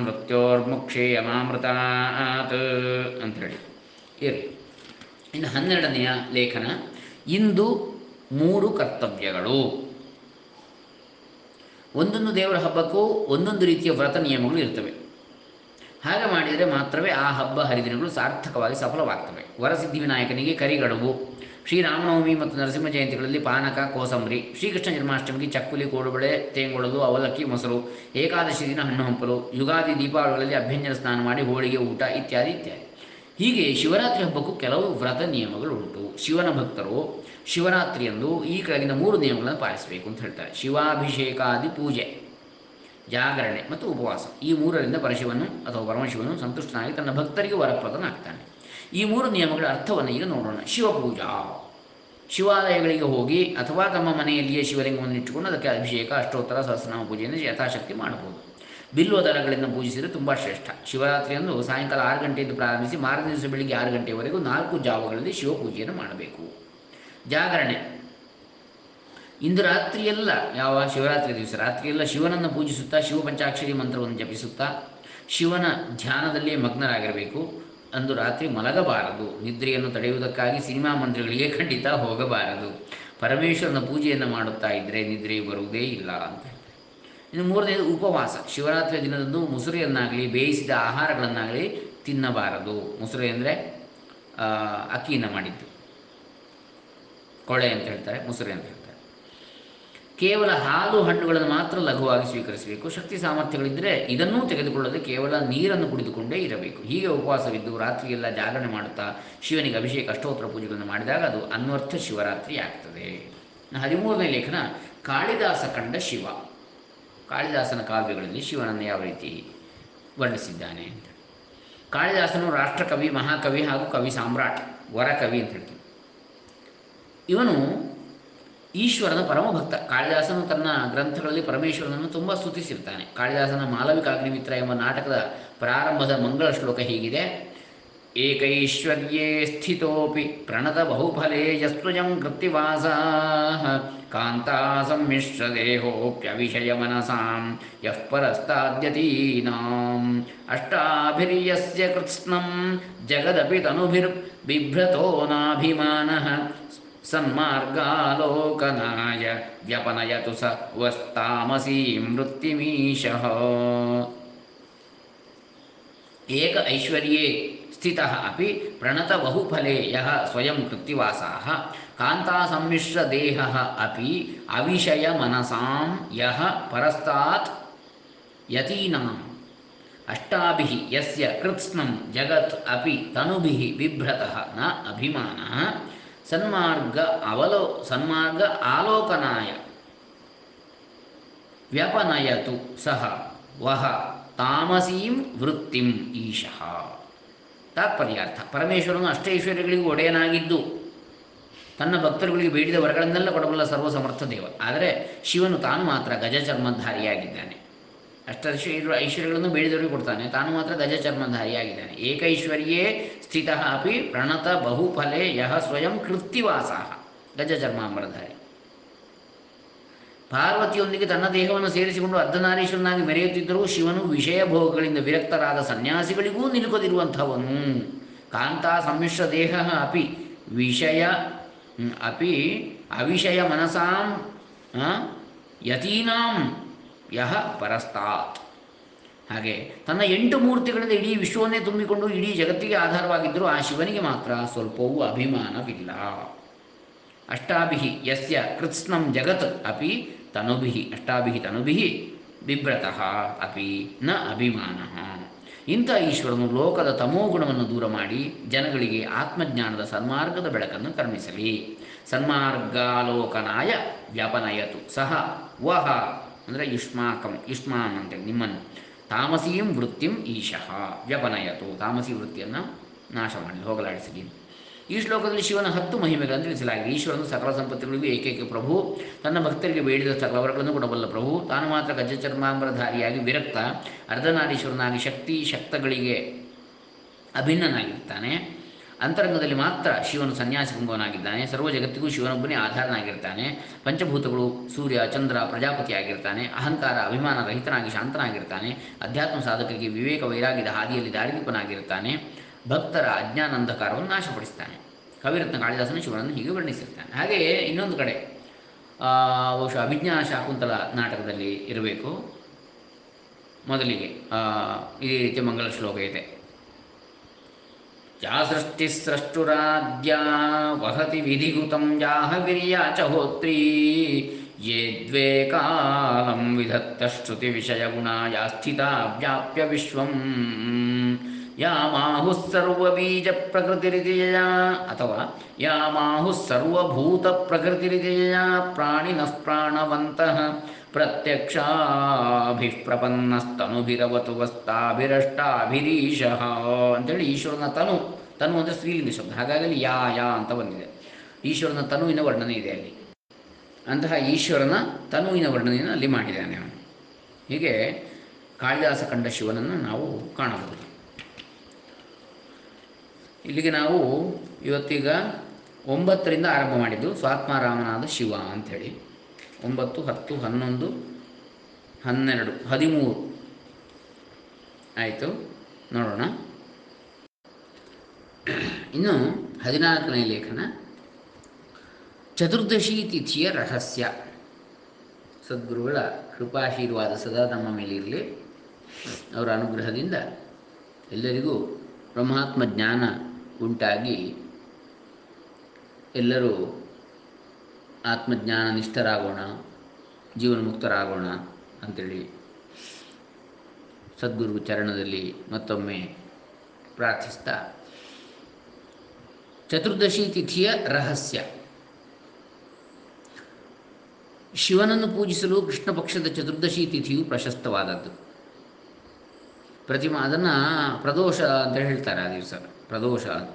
ಮೃತ್ಯೋರ್ಮುಕ್ಷೇಯಮಾಮೃತಾತ್ ಅಂಥೇಳಿ ಇರಲಿ ಇನ್ನು ಹನ್ನೆರಡನೆಯ ಲೇಖನ ಇಂದು ಮೂರು ಕರ್ತವ್ಯಗಳು ಒಂದೊಂದು ದೇವರ ಹಬ್ಬಕ್ಕೂ ಒಂದೊಂದು ರೀತಿಯ ವ್ರತ ನಿಯಮಗಳು ಇರ್ತವೆ ಹಾಗೆ ಮಾಡಿದರೆ ಮಾತ್ರವೇ ಆ ಹಬ್ಬ ಹರಿದಿನಗಳು ಸಾರ್ಥಕವಾಗಿ ಸಫಲವಾಗ್ತವೆ ವರಸಿದ್ಧಿ ವಿನಾಯಕನಿಗೆ ಕರಿಗಡುಬು ಶ್ರೀರಾಮನವಮಿ ಮತ್ತು ನರಸಿಂಹ ಜಯಂತಿಗಳಲ್ಲಿ ಪಾನಕ ಕೋಸಂಬರಿ ಶ್ರೀಕೃಷ್ಣ ಜನ್ಮಾಷ್ಟಮಿಗೆ ಚಕ್ಕುಲಿ ಕೋಡುಬಳೆ ತೇಂಗೊಳಲು ಅವಲಕ್ಕಿ ಮೊಸರು ಏಕಾದಶಿ ದಿನ ಹಣ್ಣು ಹಂಪಲು ಯುಗಾದಿ ದೀಪಾವಳಿಗಳಲ್ಲಿ ಅಭ್ಯಂಜನ ಸ್ನಾನ ಮಾಡಿ ಹೋಳಿಗೆ ಊಟ ಇತ್ಯಾದಿ ಇತ್ಯಾದಿ ಹೀಗೆ ಶಿವರಾತ್ರಿ ಹಬ್ಬಕ್ಕೂ ಕೆಲವು ವ್ರತ ನಿಯಮಗಳು ಉಂಟು ಶಿವನ ಭಕ್ತರು ಶಿವರಾತ್ರಿಯಂದು ಈ ಕೆಳಗಿನ ಮೂರು ನಿಯಮಗಳನ್ನು ಪಾಲಿಸಬೇಕು ಅಂತ ಹೇಳ್ತಾರೆ ಶಿವಾಭಿಷೇಕಾದಿ ಪೂಜೆ ಜಾಗರಣೆ ಮತ್ತು ಉಪವಾಸ ಈ ಮೂರರಿಂದ ಪರಶಿವನು ಅಥವಾ ಪರಮಶಿವನು ಸಂತುಷ್ಟನಾಗಿ ತನ್ನ ಭಕ್ತರಿಗೆ ವರಪ್ರದನಾಗ್ತಾನೆ ಈ ಮೂರು ನಿಯಮಗಳ ಅರ್ಥವನ್ನು ಈಗ ನೋಡೋಣ ಶಿವಪೂಜಾ ಶಿವಾಲಯಗಳಿಗೆ ಹೋಗಿ ಅಥವಾ ತಮ್ಮ ಮನೆಯಲ್ಲಿಯೇ ಶಿವಲಿಂಗವನ್ನು ಇಟ್ಟುಕೊಂಡು ಅದಕ್ಕೆ ಅಭಿಷೇಕ ಅಷ್ಟೋತ್ತರ ಸಹಸ್ರನಾಮ ಪೂಜೆಯನ್ನು ಯಥಾಶಕ್ತಿ ಮಾಡಬಹುದು ಬಿಲ್ವ ದಳಗಳಿಂದ ಪೂಜಿಸಿದರೆ ತುಂಬ ಶ್ರೇಷ್ಠ ಶಿವರಾತ್ರಿಯಂದು ಸಾಯಂಕಾಲ ಆರು ಗಂಟೆಯಿಂದ ಪ್ರಾರಂಭಿಸಿ ಮಾರನೇ ದಿವಸ ಬೆಳಿಗ್ಗೆ ಆರು ಗಂಟೆಯವರೆಗೂ ನಾಲ್ಕು ಜಾವಗಳಲ್ಲಿ ಶಿವಪೂಜೆಯನ್ನು ಮಾಡಬೇಕು ಜಾಗರಣೆ ಇಂದು ರಾತ್ರಿಯೆಲ್ಲ ಯಾವ ಶಿವರಾತ್ರಿ ದಿವಸ ರಾತ್ರಿಯೆಲ್ಲ ಶಿವನನ್ನು ಪೂಜಿಸುತ್ತಾ ಶಿವ ಪಂಚಾಕ್ಷರಿ ಮಂತ್ರವನ್ನು ಜಪಿಸುತ್ತಾ ಶಿವನ ಧ್ಯಾನದಲ್ಲಿಯೇ ಮಗ್ನರಾಗಿರಬೇಕು ಅಂದು ರಾತ್ರಿ ಮಲಗಬಾರದು ನಿದ್ರೆಯನ್ನು ತಡೆಯುವುದಕ್ಕಾಗಿ ಸಿನಿಮಾ ಮಂದಿರಗಳಿಗೆ ಖಂಡಿತ ಹೋಗಬಾರದು ಪರಮೇಶ್ವರನ ಪೂಜೆಯನ್ನು ಮಾಡುತ್ತಾ ಇದ್ದರೆ ನಿದ್ರೆ ಬರುವುದೇ ಇಲ್ಲ ಅಂತ ಹೇಳ್ತಾರೆ. ಇನ್ನು ಮೂರನೇದು ಉಪವಾಸ ಶಿವರಾತ್ರಿಯ ದಿನದಂದು ಮುಸುರೆಯನ್ನಾಗಲಿ ಬೇಯಿಸಿದ ಆಹಾರಗಳನ್ನಾಗಲಿ ತಿನ್ನಬಾರದು ಮುಸುರೆ ಅಂದರೆ ಅಕ್ಕಿಯಿಂದ ಮಾಡಿದ್ದು ಕೊಳೆ ಅಂತ ಹೇಳ್ತಾರೆ ಮುಸುರೆ ಅಂತ ಹೇಳ್ತಾರೆ ಕೇವಲ ಹಾಲು ಹಣ್ಣುಗಳನ್ನು ಮಾತ್ರ ಲಘುವಾಗಿ ಸ್ವೀಕರಿಸಬೇಕು ಶಕ್ತಿ ಸಾಮರ್ಥ್ಯಗಳಿದ್ದರೆ ಇದನ್ನೂ ತೆಗೆದುಕೊಳ್ಳದೆ ಕೇವಲ ನೀರನ್ನು ಕುಡಿದುಕೊಂಡೇ ಇರಬೇಕು ಹೀಗೆ ಉಪವಾಸವಿದ್ದು ರಾತ್ರಿಯೆಲ್ಲ ಜಾಗರಣೆ ಮಾಡುತ್ತಾ ಶಿವನಿಗೆ ಅಭಿಷೇಕ ಅಷ್ಟೋತ್ತರ ಪೂಜೆಗಳನ್ನು ಮಾಡಿದಾಗ ಅದು ಅನ್ವರ್ಥ ಶಿವರಾತ್ರಿ ಆಗ್ತದೆ ಇನ್ನು ಹದಿಮೂರನೇ ಲೇಖನ ಕಾಳಿದಾಸ ಕಂಡ ಶಿವ ಕಾಳಿದಾಸನ ಕಾವ್ಯಗಳಲ್ಲಿ ಶಿವನನ್ನು ಯಾವ ರೀತಿ ವರ್ಣಿಸಿದ್ದಾನೆ ಅಂತ ಕಾಳಿದಾಸನು ರಾಷ್ಟ್ರಕವಿ ಮಹಾಕವಿ ಹಾಗೂ ಕವಿ ಸಾಮ್ರಾಟ್ ವರಕವಿ ಅಂತ ಹೇಳ್ತೀವಿ ಇವನು ಈಶ್ವರನ ಪರಮಭಕ್ತ ಕಾಳಿದಾಸನು ತನ್ನ ಗ್ರಂಥಗಳಲ್ಲಿ ಪರಮೇಶ್ವರನನ್ನು ತುಂಬ ಸ್ತುತಿಸಿರ್ತಾನೆ ಕಾಳಿದಾಸನ ಮಾಲವಿಕಾಗ್ನಿಮಿತ್ರ ಎಂಬ ನಾಟಕದ ಪ್ರಾರಂಭದ ಮಂಗಳ ಶ್ಲೋಕ ಹೀಗಿದೆ ಏಕೈಶ್ವರ್ಯೇ ಸ್ಥಿತೋಪಿ ಪ್ರಣತ ಬಹುಫಲೇ ಯಸ್ತ್ವಜಂ ಕೃತ್ತಿವಾಸ ಕಾಂತಾ ಸಮ್ಮಿಶ್ರ ದೇಹೋಪ್ಯವಿಷಯ ಮನಸಾಂ ಯಃ ಪರಸ್ತಾದ್ಯತೀನಾಂ ಅಷ್ಟಾಭಿರ್ಯಸ್ಯ ಕೃತ್ಸ್ನಂ ಜಗದಪಿ ತನುಭಿರ್ ಬಿಭ್ರತೋ ನಾಭಿಮಾನಃ ಸನ್ಮಾರ್ಗಾಲೋಕನಾಯ ವ್ಯಪನಯತು ಸ ವಸ್ತಾಮಸೀಂ ವೃತ್ತಿಮೀಶಃ ಏಕ ಐಶ್ವರ್ಯೇ ಸ್ಥಿತಃ ಅಪಿ ಪ್ರಣತ ಬಹುಫಲೆ ಯಃ ಸ್ವಯಂ ಕೃತ್ತಿವಾಸಾः ಕಾಂತಾಸಮ್ಮಿಶ್ರದೇಹः ಅಪಿ ಅವಿಷಯ ಮನಸಾಂ ಯಃ ಪರಸ್ತಾತ್ ಯತೀನಾಂ ಅಷ್ಟಾಭಿः ಯಸ್ಯ ಕೃತ್ಸ್ನಂ ಜಗತ್ ಅಪಿ ತನುಭಿः ಬಿಭ್ರತಃ ನ ಅಭಿಮಾನಃ ಸನ್ಮಾರ್ಗ ಅವಲೋ ಸನ್ಮಾರ್ಗ ಆಲೋಕನಾಯ ವ್ಯಪನಯತು ಸಹ ವಹ ತಾಮಸೀಂ ವೃತ್ತಿಂ ಈಶಃ ತಾತ್ಪರ್ಯಾರ್ಥ ಪರಮೇಶ್ವರನು ಅಷ್ಟೈಶ್ವರ್ಯಗಳಿಗೂ ಒಡೆಯನಾಗಿದ್ದು ತನ್ನ ಭಕ್ತರುಗಳಿಗೆ ಬೇಡಿದ ವರಗಳನ್ನೆಲ್ಲ ಕೊಡಬಲ್ಲ ಸರ್ವಸಮರ್ಥ ದೇವ ಆದರೆ ಶಿವನು ತಾನು ಮಾತ್ರ ಗಜಚರ್ಮಧಾರಿಯಾಗಿದ್ದಾನೆ ಅಷ್ಟೈಶ್ವರ್ಯ ಐಶ್ವರ್ಯಗಳನ್ನು ಬೇಡಿದವರಿಗೆ ಕೊಡ್ತಾನೆ ತಾನು ಮಾತ್ರ ಗಜಚರ್ಮಧಾರಿಯಾಗಿದ್ದಾನೆ ಏಕೈಶ್ವರ್ಯೇ ಸ್ಥಿತ ಅಪಿ ಪ್ರಣತ ಬಹುಫಲೆ ಯಹ ಸ್ವಯಂ ಕೃತ್ತಿವಾಸ ಗಜಚರ್ಮಾಂಬರಧಾರಿ ಪಾರ್ವತಿಯೊಂದಿಗೆ ತನ್ನ ದೇಹವನ್ನು ಸೇರಿಸಿಕೊಂಡು ಅರ್ಧನಾರೀಶ್ವರನಾಗಿ ಮೆರೆಯುತ್ತಿದ್ದರೂ ಶಿವನು ವಿಷಯ ಭೋಗಗಳಿಂದ ವಿರಕ್ತರಾದ ಸನ್ಯಾಸಿಗಳಿಗೂ ನಿಲುಕದಿರುವಂಥವನು ಕಾಂತಾ ಸಮ್ಮಿಶ್ರ ದೇಹ ಅಪಿ ವಿಷಯ ಹ್ಮ್, ಅಪಿ ಅವಿಷಯ ಮನಸಾಂ ಆ, ಯತೀನಾಂ ಯಹ ಪರಸ್ತಾತ್ ಹಾಗೆ ತನ್ನ ಎಂಟು ಮೂರ್ತಿಗಳಿಂದ ಇಡೀ ವಿಶ್ವವನ್ನೇ ತುಂಬಿಕೊಂಡು ಇಡೀ ಜಗತ್ತಿಗೆ ಆಧಾರವಾಗಿದ್ದರೂ ಆ ಶಿವನಿಗೆ ಮಾತ್ರ ಸ್ವಲ್ಪವೂ ಅಭಿಮಾನವಿಲ್ಲ ಅಷ್ಟಾಭಿಃ ಯಸ್ಯ ಕೃತ್ಸ್ನಂ ಜಗತ್ ಅಪಿ ತನುಭಿಃ ಅಷ್ಟಾಭಿಃ ತನುಭಿಃ ಬಿಭ್ರತಃ ಅಪಿ ನ ಅಭಿಮಾನಃ ಇಂಥ ಈಶ್ವರನು ಲೋಕದ ತಮೋಗುಣವನ್ನು ದೂರ ಮಾಡಿ ಜನಗಳಿಗೆ ಆತ್ಮಜ್ಞಾನದ ಸನ್ಮಾರ್ಗದ ಬೆಳಕನ್ನು ಕರುಣಿಸಲಿ ಸನ್ಮಾರ್ಗಾಲೋಕನಾಯ ವ್ಯಾಪನಯತು ಸಹ ವಹ ಅಂದರೆ ಯುಷ್ಮಾಕಂ ಯುಷ್ಮಾನ್ ಅಂತೇಳಿ ನಿಮ್ಮನ್ನು ತಾಮಸೀಂ ವೃತ್ತಿಂ ಈಶಃ ವ್ಯಪನಯತು ತಾಮಸಿ ವೃತ್ತಿಯನ್ನು ನಾಶ ಮಾಡಲಿ ಹೋಗಲಾಡಿಸಲಿ ಈ ಶ್ಲೋಕದಲ್ಲಿ ಶಿವನ ಹತ್ತು ಮಹಿಮೆಗಳನ್ನು ತಿಳಿಸಲಾಗಿದೆ ಈಶ್ವರನು ಸಕಲ ಸಂಪತ್ತಿಗಳಿಗೂ ಏಕೈಕ ಪ್ರಭು ತನ್ನ ಭಕ್ತರಿಗೆ ಬೇಡಿದ ಸಕಲ ವರಗಳನ್ನು ಕೊಡಬಲ್ಲ ಪ್ರಭು ತಾನು ಮಾತ್ರ ಗಜಚರ್ಮಾಂಬರಧಾರಿಯಾಗಿ ವಿರಕ್ತ ಅರ್ಧನಾರೀಶ್ವರನಾಗಿ ಶಕ್ತಿ ಶಕ್ತಗಳಿಗೆ ಅಭಿನ್ನನಾಗಿರ್ತಾನೆ ಅಂತರಂಗದಲ್ಲಿ ಮಾತ್ರ ಶಿವನು ಸನ್ಯಾಸಿ ಪುಂಗವನಾಗಿದ್ದಾನೆ ಸರ್ವ ಜಗತ್ತಿಗೂ ಶಿವನೊಬ್ಬನೇ ಆಧಾರನಾಗಿರ್ತಾನೆ ಪಂಚಭೂತಗಳು ಸೂರ್ಯ ಚಂದ್ರ ಪ್ರಜಾಪತಿ ಆಗಿರ್ತಾನೆ ಅಹಂಕಾರ ಅಭಿಮಾನ ರಹಿತನಾಗಿ ಶಾಂತನಾಗಿರ್ತಾನೆ ಅಧ್ಯಾತ್ಮ ಸಾಧಕರಿಗೆ ವಿವೇಕ ವೈರಾಗ್ಯದ ಹಾದಿಯಲ್ಲಿ ದಾರಿದೀಪನಾಗಿರ್ತಾನೆ ಭಕ್ತರ ಅಜ್ಞಾನ ಅಂಧಕಾರವನ್ನು ನಾಶಪಡಿಸ್ತಾನೆ ಕವಿರತ್ನ ಕಾಳಿದಾಸನು ಶಿವನನ್ನು ಹೀಗೆ ವರ್ಣಿಸಿರ್ತಾನೆ ಹಾಗೆಯೇ ಇನ್ನೊಂದು ಕಡೆ ಆ, ಬಹುಶಃ ಅಭಿಜ್ಞಾ ಶಾಕುಂತಲ ನಾಟಕದಲ್ಲಿ ಇರಬೇಕು ಮೊದಲಿಗೆ ಆ, ಇದೇ ರೀತಿ ಮಂಗಲ ಶ್ಲೋಕ ಇದೆ ಯಾ ಸೃಷ್ಟಿಸ್ರಷ್ಟುರಾದ್ಯ ವಹತಿ ವಿಧಿಗುತಂ ಯಾಹ ವಿರ್ಯಾ ಚ ಹೋತ್ರೀ ಯೇ ದ್ವೇ ಕಾಲಂ ವಿಧತ್ತ ಶ್ರುತಿ ವಿಷಯ ಗುಣ ಯಾ ಸ್ಥಿತಾ ವ್ಯಾಪ್ಯ ವಿಶ್ವಂ ಯಾಮಾಹು ಸರ್ವಬೀಜ ಪ್ರಕೃತಿರಿತಿಯ ಅಥವಾ ಯಾಮಾಹು ಸರ್ವಭೂತ ಪ್ರಕೃತಿರಿತಿಯ ಪ್ರಾಣಿನಃ ಪ್ರಾಣವಂತಃ ಪ್ರತ್ಯಕ್ಷಾಭಿಃ ಪ್ರಪನ್ನಸ್ತನುಭಿರವತು ವಸ್ತಾಭಿರಷ್ಟಾಭಿರೀಶಃ ಅಂತೇಳಿ ಈಶ್ವರನ ತನು ತನು ಅಂದರೆ ಸ್ತ್ರೀಲಿಂಗ ಶಬ್ದ ಹಾಗಾಗಿ ಅಲ್ಲಿ ಯಾ ಯಾ ಅಂತ ಬಂದಿದೆ ಈಶ್ವರನ ತನುವಿನ ವರ್ಣನೆ ಇದೆ ಅಲ್ಲಿ ಅಂತಹ ಈಶ್ವರನ ತನುವಿನ ವರ್ಣನೆಯನ್ನು ಅಲ್ಲಿ ಮಾಡಿದ್ದಾನೆ ಅವನು ಹೀಗೆ ಕಾಳಿದಾಸ ಕಂಡ ಶಿವನನ್ನು ನಾವು ಕಾಣಬಹುದು ಇಲ್ಲಿಗೆ ನಾವು ಇವತ್ತೀಗ ಒಂಬತ್ತರಿಂದ ಆರಂಭ ಮಾಡಿದ್ದು ಸ್ವಾತ್ಮಾರಾಮನಾದ ಶಿವ ಅಂಥೇಳಿ ಒಂಬತ್ತು ಹತ್ತು ಹನ್ನೊಂದು ಹನ್ನೆರಡು ಹದಿಮೂರು ಆಯಿತು ನೋಡೋಣ ಇನ್ನು ಹದಿನಾಲ್ಕನೇ ಲೇಖನ ಚತುರ್ದಶಿ ತಿಥಿಯ ರಹಸ್ಯ ಸದ್ಗುರುಗಳ ಕೃಪಾಶೀರ್ವಾದ ಸದಾ ನಮ್ಮ ಮೇಲಿರಲಿ ಅವರ ಅನುಗ್ರಹದಿಂದ ಎಲ್ಲರಿಗೂ ಬ್ರಹ್ಮಾತ್ಮ ಜ್ಞಾನ ಉಂಟಾಗಿ ಎಲ್ಲರೂ ಆತ್ಮಜ್ಞಾನ ನಿಷ್ಠರಾಗೋಣ ಜೀವನ ಮುಕ್ತರಾಗೋಣ ಅಂಥೇಳಿ ಸದ್ಗುರು ಚರಣದಲ್ಲಿ ಮತ್ತೊಮ್ಮೆ ಪ್ರಾರ್ಥಿಸ್ತಾ ಚತುರ್ದಶಿ ತಿಥಿಯ ರಹಸ್ಯ ಶಿವನನ್ನು ಪೂಜಿಸಲು ಕೃಷ್ಣ ಪಕ್ಷದ ಚತುರ್ದಶಿ ತಿಥಿಯು ಪ್ರಶಸ್ತವಾದದ್ದು ಪ್ರತಿಮಾ ಅದನ್ನು ಪ್ರದೋಷ ಅಂತ ಹೇಳ್ತಾರೆ ಆ ದಿವಸ ಪ್ರದೋಷ ಅಂತ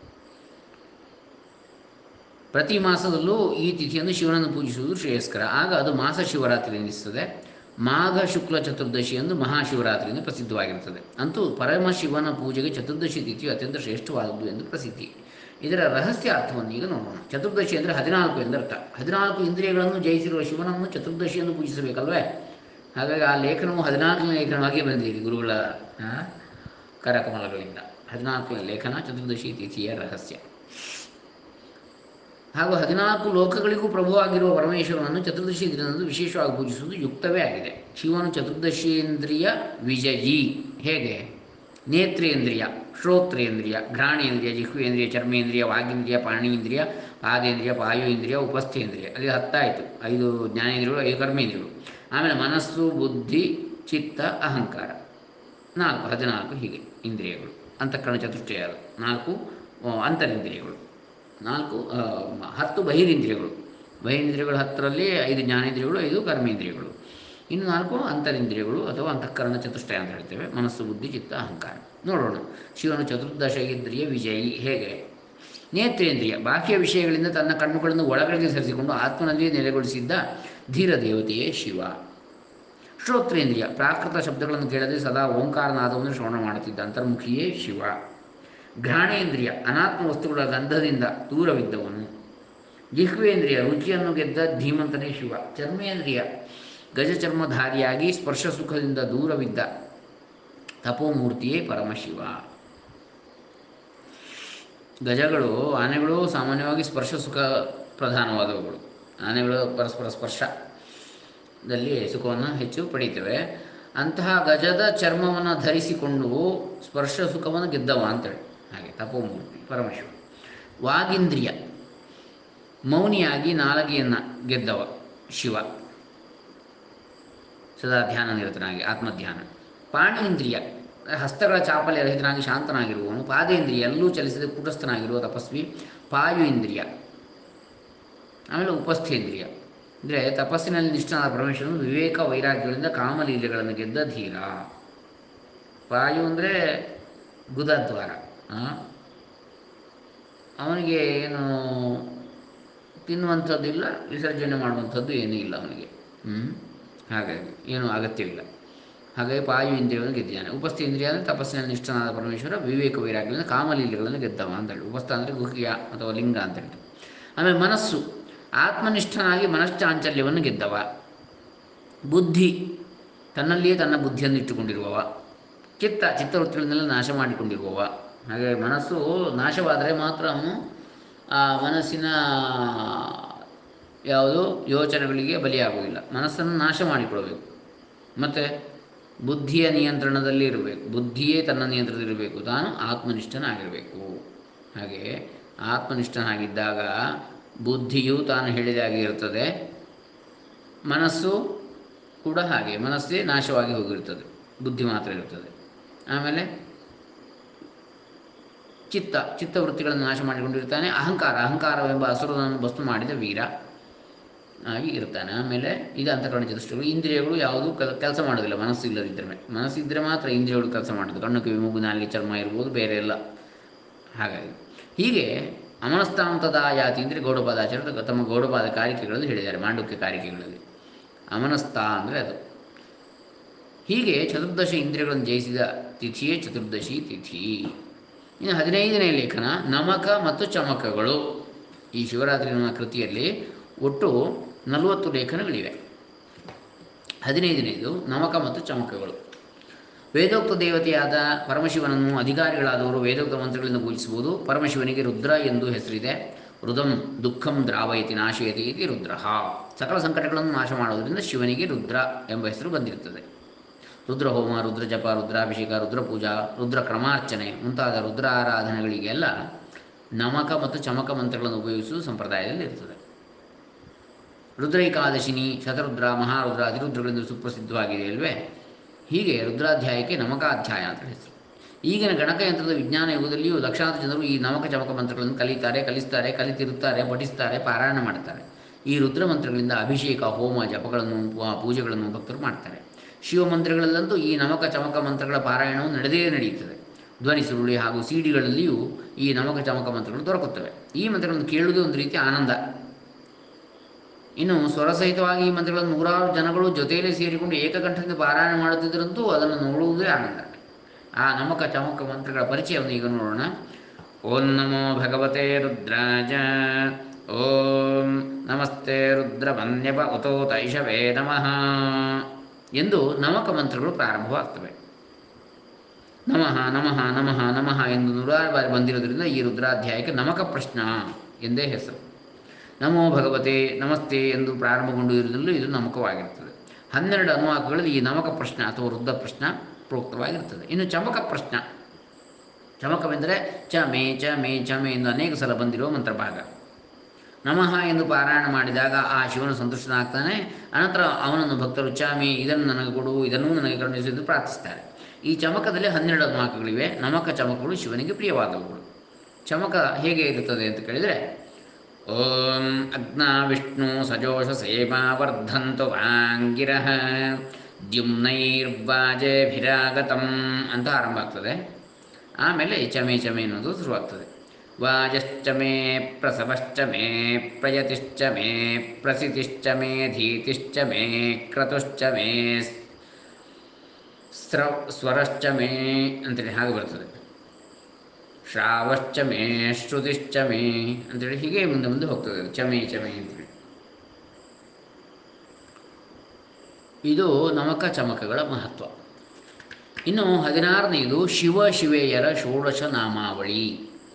ಪ್ರತಿ ಮಾಸದಲ್ಲೂ ಈ ತಿಥಿಯನ್ನು ಶಿವನನ್ನು ಪೂಜಿಸುವುದು ಶ್ರೇಯಸ್ಕರ ಆಗ ಅದು ಮಾಸ ಶಿವರಾತ್ರಿ ಎನಿಸ್ತದೆ ಮಾಘ ಶುಕ್ಲ ಚತುರ್ದಶಿ ಎಂದು ಮಹಾಶಿವರಾತ್ರಿಯಿಂದ ಪ್ರಸಿದ್ಧವಾಗಿರುತ್ತದೆ ಅಂತೂ ಪರಮಶಿವನ ಪೂಜೆಗೆ ಚತುರ್ದಶಿ ತಿಥಿಯು ಅತ್ಯಂತ ಶ್ರೇಷ್ಠವಾದದ್ದು ಎಂದು ಪ್ರಸಿದ್ಧಿ ಇದರ ರಹಸ್ಯ ಅರ್ಥವನ್ನು ಈಗ ನೋಡೋಣ ಚತುರ್ದಶಿ ಅಂದರೆ ಹದಿನಾಲ್ಕು ಎಂದರ್ಥ ಹದಿನಾಲ್ಕು ಇಂದ್ರಿಯಗಳನ್ನು ಜಯಿಸಿರುವ ಶಿವನನ್ನು ಚತುರ್ದಶಿಯನ್ನು ಪೂಜಿಸಬೇಕಲ್ವೇ ಹಾಗಾಗಿ ಆ ಲೇಖನವು ಹದಿನಾಲ್ಕನೇ ಲೇಖನವಾಗಿ ಬಂದಿದೆ ಗುರುಗಳ ಆ, ಕರಕಮಲಗಳಿಂದ ಹದಿನಾಲ್ಕನೇ ಲೇಖನ ಚತುರ್ದಶಿ ತಿಥಿಯ ರಹಸ್ಯ ಹಾಗೂ ಹದಿನಾಲ್ಕು ಲೋಕಗಳಿಗೂ ಪ್ರಭುವಾಗಿರುವ ಪರಮೇಶ್ವರನನ್ನು ಚತುರ್ದಶಿ ದಿನದಂದು ವಿಶೇಷವಾಗಿ ಪೂಜಿಸುವುದು ಯುಕ್ತವೇ ಆಗಿದೆ ಶಿವನು ಚತುರ್ದಶೀಂದ್ರಿಯ ವಿಜಯಿ ಹೇಗೆ ನೇತ್ರೇಂದ್ರಿಯ ಶ್ರೋತ್ರೇಂದ್ರಿಯ ಘ್ರಾಣೇಂದ್ರಿಯ ಜಿಹ್ವೇಂದ್ರಿಯ ಚರ್ಮೇಂದ್ರಿಯ ವಾಗೇಂದ್ರಿಯ ಪಾಣೀಂದ್ರಿಯ ಪಾದೇಂದ್ರಿಯ ಪಾಯುಂದ್ರಿಯ ಉಪಸ್ಥೇಂದ್ರಿಯ ಅಲ್ಲಿ ಹತ್ತಾಯಿತು ಐದು ಜ್ಞಾನೇಂದ್ರಿಯಗಳು ಐದು ಕರ್ಮೇಂದ್ರಿಯಗಳು ಆಮೇಲೆ ಮನಸ್ಸು ಬುದ್ಧಿ ಚಿತ್ತ ಅಹಂಕಾರ ನಾಲ್ಕು ಹದಿನಾಲ್ಕು ಹೀಗೆ ಇಂದ್ರಿಯಗಳು ಅಂತಃಕರಣ ಚತುಷ್ಟಯ ಅದು ನಾಲ್ಕು ಆ, ಅಂತರಿಂದ್ರಿಯಗಳು ನಾಲ್ಕು ಆ, ಹತ್ತು ಬಹಿರಿಂದ್ರಿಯಗಳು ಬಹಿರಿಂದ್ರಿಯಗಳು ಹತ್ತರಲ್ಲಿ ಐದು ಜ್ಞಾನೇಂದ್ರಿಯಗಳು ಐದು ಕರ್ಮೇಂದ್ರಿಯಗಳು ಇನ್ನು ನಾಲ್ಕು ಅಂತರಿಂದ್ರಿಯಗಳು ಅಥವಾ ಅಂತಃಕರಣ ಚತುಷ್ಟಯ ಅಂತ ಹೇಳ್ತೇವೆ ಮನಸ್ಸು ಬುದ್ಧಿ ಚಿತ್ತ ಅಹಂಕಾರ ನೋಡೋಣ ಶಿವನು ಚತುರ್ದಶ ಇಂದ್ರಿಯ ವಿಜಯಿ ಹೇಗೆ ನೇತ್ರೇಂದ್ರಿಯ ಬಾಹ್ಯ ವಿಷಯಗಳಿಂದ ತನ್ನ ಕಣ್ಣುಗಳನ್ನು ಒಳಗಡೆಗೆ ಸರಿಸಿಕೊಂಡು ಆತ್ಮನಲ್ಲಿ ನೆಲೆಗೊಳಿಸಿದ್ದ ಧೀರ ದೇವತೆಯೇ ಶಿವ ಶ್ರೋತ್ರೇಂದ್ರಿಯ ಪ್ರಾಕೃತ ಶಬ್ದಗಳನ್ನು ಕೇಳದೆ ಸದಾ ಓಂಕಾರನಾದವನ್ನು ಶ್ರವಣ ಮಾಡುತ್ತಿದ್ದ ಅಂತರ್ಮುಖಿಯೇ ಶಿವ ಘ್ರಾಣೇಂದ್ರಿಯ ಅನಾತ್ಮ ವಸ್ತುಗಳ ಗಂಧದಿಂದ ದೂರವಿದ್ದವನು ಜಿಹ್ವೇಂದ್ರಿಯ ರುಚಿಯನ್ನು ಗೆದ್ದ ಧೀಮಂತನೇ ಶಿವ ಚರ್ಮೇಂದ್ರಿಯ ಗಜಚರ್ಮಧಾರಿಯಾಗಿ ಸ್ಪರ್ಶ ಸುಖದಿಂದ ದೂರವಿದ್ದ ತಪೋಮೂರ್ತಿಯೇ ಪರಮಶಿವ ಗಜಗಳು ಆನೆಗಳು ಸಾಮಾನ್ಯವಾಗಿ ಸ್ಪರ್ಶ ಸುಖ ಪ್ರಧಾನವಾದವುಗಳು ಆನೆಗಳು ಪರಸ್ಪರ ಸ್ಪರ್ಶದಲ್ಲಿ ಸುಖವನ್ನು ಹೆಚ್ಚು ಪಡೀತವೆ ಅಂತಹ ಗಜದ ಚರ್ಮವನ್ನು ಧರಿಸಿಕೊಂಡು ಸ್ಪರ್ಶ ಸುಖವನ್ನು ಗೆದ್ದವ ಅಂತೇಳಿ ಹಾಗೆ ತಪೋಮೂರ್ತಿ ಪರಮಶಿವ ವಾಗೀಂದ್ರಿಯ ಮೌನಿಯಾಗಿ ನಾಲಗೆಯನ್ನು ಗೆದ್ದವ ಶಿವ ಸದಾ ಧ್ಯಾನ ನಿರತನಾಗಿ ಆತ್ಮಧ್ಯಾನ ಪಾಣೀಂದ್ರಿಯ ಹಸ್ತಗಳ ಚಾಪಲ್ಯ ರಹಿತನಾಗಿ ಶಾಂತನಾಗಿರುವವನು ಪಾದೇಂದ್ರಿಯ ಎಲ್ಲೂ ಚಲಿಸದೆ ಕೂಟಸ್ಥನಾಗಿರುವ ತಪಸ್ವಿ ಪಾಯು ಇಂದ್ರಿಯ ಆಮೇಲೆ ಉಪಸ್ಥೇಂದ್ರಿಯ ಅಂದರೆ ತಪಸ್ಸಿನಲ್ಲಿ ನಿಷ್ಠನಾದ ಪರಮೇಶ್ವರನು ವಿವೇಕ ವೈರಾಗ್ಯಗಳಿಂದ ಕಾಮಲೀಲೆಗಳನ್ನು ಗೆದ್ದ ಧೀರ ಪಾಯು ಅಂದರೆ ಗುದದ್ವಾರ ಆ? ಅವನಿಗೆ ಏನು ತಿನ್ನುವಂಥದ್ದಿಲ್ಲ ವಿಸರ್ಜನೆ ಮಾಡುವಂಥದ್ದು ಏನೂ ಇಲ್ಲ ಅವನಿಗೆ ಹ್ಞೂ ಹಾಗಾಗಿ ಏನೂ ಅಗತ್ಯವಿಲ್ಲ ಹಾಗಾಗಿ ಪಾಯು ಇಂದ್ರಿಯವನ್ನು ಗೆದ್ದಿದ್ದಾನೆ ಉಪಸ್ಥೇಂದ್ರಿಯ ಅಂದರೆ ತಪಸ್ಸಿನಲ್ಲಿ ನಿಷ್ಠನಾದ ಪರಮೇಶ್ವರ ವಿವೇಕ ವೈರಾಗ್ಯಗಳಿಂದ ಕಾಮಲೀಲೆಗಳನ್ನು ಗೆದ್ದವ ಅಂತೇಳಿ ಉಪಸ್ಥ ಅಂದರೆ ಗುಹ್ಯ ಅಥವಾ ಲಿಂಗ ಅಂತ ಹೇಳಿ ಆಮೇಲೆ ಮನಸ್ಸು ಆತ್ಮನಿಷ್ಠನಾಗಿ ಮನಶ್ಚಾಂಚಲ್ಯವನ್ನು ಗೆದ್ದವ ಬುದ್ಧಿ ತನ್ನಲ್ಲಿಯೇ ತನ್ನ ಬುದ್ಧಿಯನ್ನು ಇಟ್ಟುಕೊಂಡಿರುವವ ಚಿತ್ತ ಚಿತ್ತವೃತ್ತಿಗಳನ್ನೆಲ್ಲ ನಾಶ ಮಾಡಿಕೊಂಡಿರುವವ ಹಾಗೆ ಮನಸ್ಸು ನಾಶವಾದರೆ ಮಾತ್ರ ಅವನು ಆ ಮನಸ್ಸಿನ ಯಾವುದು ಯೋಚನೆಗಳಿಗೆ ಬಲಿಯಾಗುವುದಿಲ್ಲ ಮನಸ್ಸನ್ನು ನಾಶ ಮಾಡಿಕೊಡಬೇಕು ಮತ್ತು ಬುದ್ಧಿಯ ನಿಯಂತ್ರಣದಲ್ಲಿ ಇರಬೇಕು ಬುದ್ಧಿಯೇ ತನ್ನ ನಿಯಂತ್ರಣದಲ್ಲಿರಬೇಕು ತಾನು ಆತ್ಮನಿಷ್ಠನಾಗಿರಬೇಕು ಹಾಗೆ ಆತ್ಮನಿಷ್ಠನಾಗಿದ್ದಾಗ ಬುದ್ಧಿಯು ತಾನು ಹೇಳಿದಾಗೆ ಇರುತ್ತದೆ ಮನಸ್ಸು ಕೂಡ ಹಾಗೆ ಮನಸ್ಸೇ ನಾಶವಾಗಿ ಹೋಗಿರುತ್ತದೆ ಬುದ್ಧಿ ಮಾತ್ರ ಇರುತ್ತದೆ ಆಮೇಲೆ ಚಿತ್ತ ಚಿತ್ತವೃತ್ತಿಗಳನ್ನು ನಾಶ ಮಾಡಿಕೊಂಡಿರ್ತಾನೆ ಅಹಂಕಾರ ಅಹಂಕಾರವೆಂಬ ಅಸುರನನ್ನು ವಸ್ತು ಮಾಡಿದ ವೀರ ಆಗಿ ಇರ್ತಾನೆ ಆಮೇಲೆ ಇದು ಅಂತಃಕರಣ ಚತುಷ್ಟಗಳು ಇಂದ್ರಿಯಗಳು ಯಾವುದು ಕೆಲ ಕೆಲಸ ಮಾಡೋದಿಲ್ಲ ಮನಸ್ಸು ಇಲ್ಲದಿದ್ದರೆ ಮನಸ್ಸಿದ್ದರೆ ಮಾತ್ರ ಇಂದ್ರಿಯಗಳು ಕೆಲಸ ಮಾಡೋದು ಕಣ್ಣು ಕಿವಿ ಮೂಗು ನಾಲಿಗೆ ಚರ್ಮ ಇರ್ಬೋದು ಬೇರೆ ಎಲ್ಲ ಹಾಗಾಗಿ ಹೀಗೆ ಅಮನಸ್ತಾಂತದ ಯಾತಿ ಅಂದರೆ ಗೌಡಪಾದಾಚಾರ್ಯ ತಮ್ಮ ಗೌಡಪಾದ ಕಾರಿಕೆಗಳಲ್ಲಿ ಹೇಳಿದ್ದಾರೆ ಮಾಂಡುಕ್ಯ ಕಾರಿಕೆಗಳಲ್ಲಿ ಅಮನಸ್ತ ಅಂದರೆ ಅದು ಹೀಗೆ ಚತುರ್ದಶ ಇಂದ್ರಿಯಗಳನ್ನು ಜಯಿಸಿದ ತಿಥಿಯೇ ಚತುರ್ದಶಿ ತಿಥಿ ಇನ್ನು ಹದಿನೈದನೇ ಲೇಖನ ನಮಕ ಮತ್ತು ಚಮಕಗಳು ಈ ಶಿವರಾತ್ರಿ ನಮ್ಮ ಕೃತಿಯಲ್ಲಿ ಒಟ್ಟು ನಲವತ್ತು ಲೇಖನಗಳಿವೆ ಹದಿನೈದನೇದು ನಮಕ ಮತ್ತು ಚಮಕಗಳು ವೇದೋಕ್ತ ದೇವತೆಯಾದ ಪರಮಶಿವನನ್ನು ಅಧಿಕಾರಿಗಳಾದವರು ವೇದೋಕ್ತ ಮಂತ್ರಗಳಿಂದ ಪೂಜಿಸುವುದು ಪರಮಶಿವನಿಗೆ ರುದ್ರ ಎಂದು ಹೆಸರಿದೆ ರುದಂ ದುಃಖಂ ದ್ರಾವಯತಿ ನಾಶಯತಿ ಇತಿ ರುದ್ರ ಸಕಲ ಸಂಕಟಗಳನ್ನು ನಾಶ ಮಾಡುವುದರಿಂದ ಶಿವನಿಗೆ ರುದ್ರ ಎಂಬ ಹೆಸರು ಬಂದಿರುತ್ತದೆ ರುದ್ರಹೋಮ ರುದ್ರ ಜಪ ರುದ್ರಾಭಿಷೇಕ ರುದ್ರಪೂಜಾ ರುದ್ರ ಕ್ರಮಾರ್ಚನೆ ಮುಂತಾದ ರುದ್ರ ಆರಾಧನೆಗಳಿಗೆಲ್ಲ ನಮಕ ಮತ್ತು ಚಮಕ ಮಂತ್ರಗಳನ್ನು ಉಪಯೋಗಿಸುವುದು ಸಂಪ್ರದಾಯದಲ್ಲಿ ಇರ್ತದೆ ರುದ್ರೈಕಾದಶಿನಿ ಶತರುದ್ರ ಮಹಾರುದ್ರ ಅತಿರುದ್ರಗಳಿಂದ ಸುಪ್ರಸಿದ್ಧವಾಗಿದೆ ಅಲ್ವೇ ಹೀಗೆ ರುದ್ರಾಧ್ಯಾಯಕ್ಕೆ ನಮಕಾಧ್ಯಾಯ ಅಂತ ಹೆಸರು ಈಗಿನ ಗಣಕಯಂತ್ರದ ವಿಜ್ಞಾನ ಯುಗದಲ್ಲಿಯೂ ಲಕ್ಷಾಂತರ ಜನರು ಈ ನಮಕ ಚಮಕ ಮಂತ್ರಗಳನ್ನು ಕಲಿತಾರೆ ಕಲಿಸ್ತಾರೆ ಕಲಿತಿರುತ್ತಾರೆ ಪಠಿಸ್ತಾರೆ ಪಾರಾಯಣ ಮಾಡ್ತಾರೆ ಈ ರುದ್ರ ಮಂತ್ರಗಳಿಂದ ಅಭಿಷೇಕ ಹೋಮ ಜಪಗಳನ್ನು ಪೂ- ಪೂಜೆಗಳನ್ನು ಭಕ್ತರು ಮಾಡ್ತಾರೆ ಶಿವ ಮಂತ್ರಗಳಲ್ಲಂತೂ ಈ ನಮಕ ಚಮಕ ಮಂತ್ರಗಳ ಪಾರಾಯಣವು ನಡೆದೇ ನಡೆಯುತ್ತದೆ ಧ್ವನಿ ಸುರುಳಿ ಹಾಗೂ ಸಿಡಿಗಳಲ್ಲಿಯೂ ಈ ನಮಕ ಚಮಕ ಮಂತ್ರಗಳು ದೊರಕುತ್ತವೆ ಈ ಮಂತ್ರಗಳನ್ನು ಕೇಳುವುದೇ ಒಂದು ರೀತಿಯ ಆನಂದ ಇನ್ನು ಸ್ವರಸಹಿತವಾಗಿ ಈ ಮಂತ್ರಗಳನ್ನು ನೂರಾರು ಜನಗಳು ಜೊತೆಯಲ್ಲಿ ಸೇರಿಕೊಂಡು ಏಕಕಂಠದಿಂದ ಪಾರಾಯಣ ಮಾಡುತ್ತಿದ್ದರಂತೂ ಅದನ್ನು ನೋಡುವುದೇ ಆನಂದ ಆ ನಮಕ ಚಮಕ ಮಂತ್ರಗಳ ಪರಿಚಯವನ್ನು ಈಗ ನೋಡೋಣ ಓಂ ನಮೋ ಭಗವತೆ ರುದ್ರಾಜ ಓಂ ನಮಸ್ತೆ ರುದ್ರಮನ್ಯಪ ಉತೋ ತೈಷವೇ ನಮಃ ಎಂದು ನಮಕ ಮಂತ್ರಗಳು ಪ್ರಾರಂಭವಾಗ್ತವೆ ನಮಃ ನಮಃ ನಮಃ ನಮಃ ಎಂದು ನೂರಾರು ಬಾರಿ ಬಂದಿರೋದ್ರಿಂದ ಈ ರುದ್ರಾಧ್ಯಾಯಕ್ಕೆ ನಮಕ ಪ್ರಶ್ನ ಎಂದೇ ಹೆಸರು ನಮೋ ಭಗವತೆ ನಮಸ್ತೆ ಎಂದು ಪ್ರಾರಂಭಗೊಂಡಿರುವುದರಲ್ಲೂ ಇದು ನಮಕವಾಗಿರುತ್ತದೆ ಹನ್ನೆರಡು ಅನುವಾಕಗಳಲ್ಲಿ ಈ ನಮಕ ಪ್ರಶ್ನ ಅಥವಾ ವೃದ್ಧ ಪ್ರಶ್ನ ಪ್ರೋಕ್ತವಾಗಿರುತ್ತದೆ ಇನ್ನು ಚಮಕ ಪ್ರಶ್ನ ಚಮಕವೆಂದರೆ ಚ ಮೇ ಚ ಮೇ ಚ ಮೇ ಎಂದು ಅನೇಕ ಸಲ ಬಂದಿರುವ ಮಂತ್ರಭಾಗ ನಮಃ ಎಂದು ಪಾರಾಯಣ ಮಾಡಿದಾಗ ಆ ಶಿವನು ಸಂತುಷ್ಟನಾಗ್ತಾನೆ ಅನಂತರ ಅವನನ್ನು ಭಕ್ತರು ಚಾಮಿ ಇದನ್ನು ನನಗೆ ಕೊಡು ಇದನ್ನೂ ನನಗೆ ಕರುಣಿಸು ಎಂದು ಪ್ರಾರ್ಥಿಸ್ತಾರೆ ಈ ಚಮಕದಲ್ಲಿ ಹನ್ನೆರಡು ಅನುವಾಕಗಳಿವೆ ನಮಕ ಚಮಕಗಳು ಶಿವನಿಗೆ ಪ್ರಿಯವಾದವುಗಳು ಚಮಕ ಹೇಗೆ ಇರುತ್ತದೆ ಅಂತ ಕೇಳಿದರೆ ಓಂ ಅಗ್ನ ವಿಷ್ಣು ಸಜೋಷ ಸೇವಾ ವರ್ಧಂತು ವಾಂಗಿರಃ ದ್ಯುಮ್ನೈರ್ವಾಜೇಭಿರಾಗತಂ ಅಂತ ಆರಂಭ ಆಗ್ತದೆ ಆಮೇಲೆ ಚಮೆ ಚಮೆ ಅನ್ನೋದು ಶುರುವಾಗ್ತದೆ ವಾಜಶ್ಚ ಮೇ ಪ್ರಸವಶ್ಚ ಮೇ ಪ್ರಯತಿಶ್ಚ ಮೇ ಪ್ರಸಿತಿಶ್ಚ ಮೇ ಧೀತಿಶ್ಚ ಮೇ ಕ್ರತುಶ್ಚ ಮೇ ಸ್ರ ಸ್ವರಶ್ಚ ಮೇ ಅಂತೇಳಿ ಹಾಗೆ ಬರ್ತದೆ ಶ್ರಾವಶ್ಚ ಮೇ ಶ್ರುತಿಶ್ಚ ಮೇ ಅಂತೇಳಿ ಹೀಗೆ ಮುಂದೆ ಮುಂದೆ ಹೋಗ್ತದೆ ಅದು ಚಮೆ ಚಮೆ ಅಂತೇಳಿ ಇದು ನಮಕ ಚಮಕಗಳ ಮಹತ್ವ ಇನ್ನು ಹದಿನಾರನೆಯದು ಶಿವ ಶಿವೆಯರ ಷೋಡಶ ನಾಮಾವಳಿ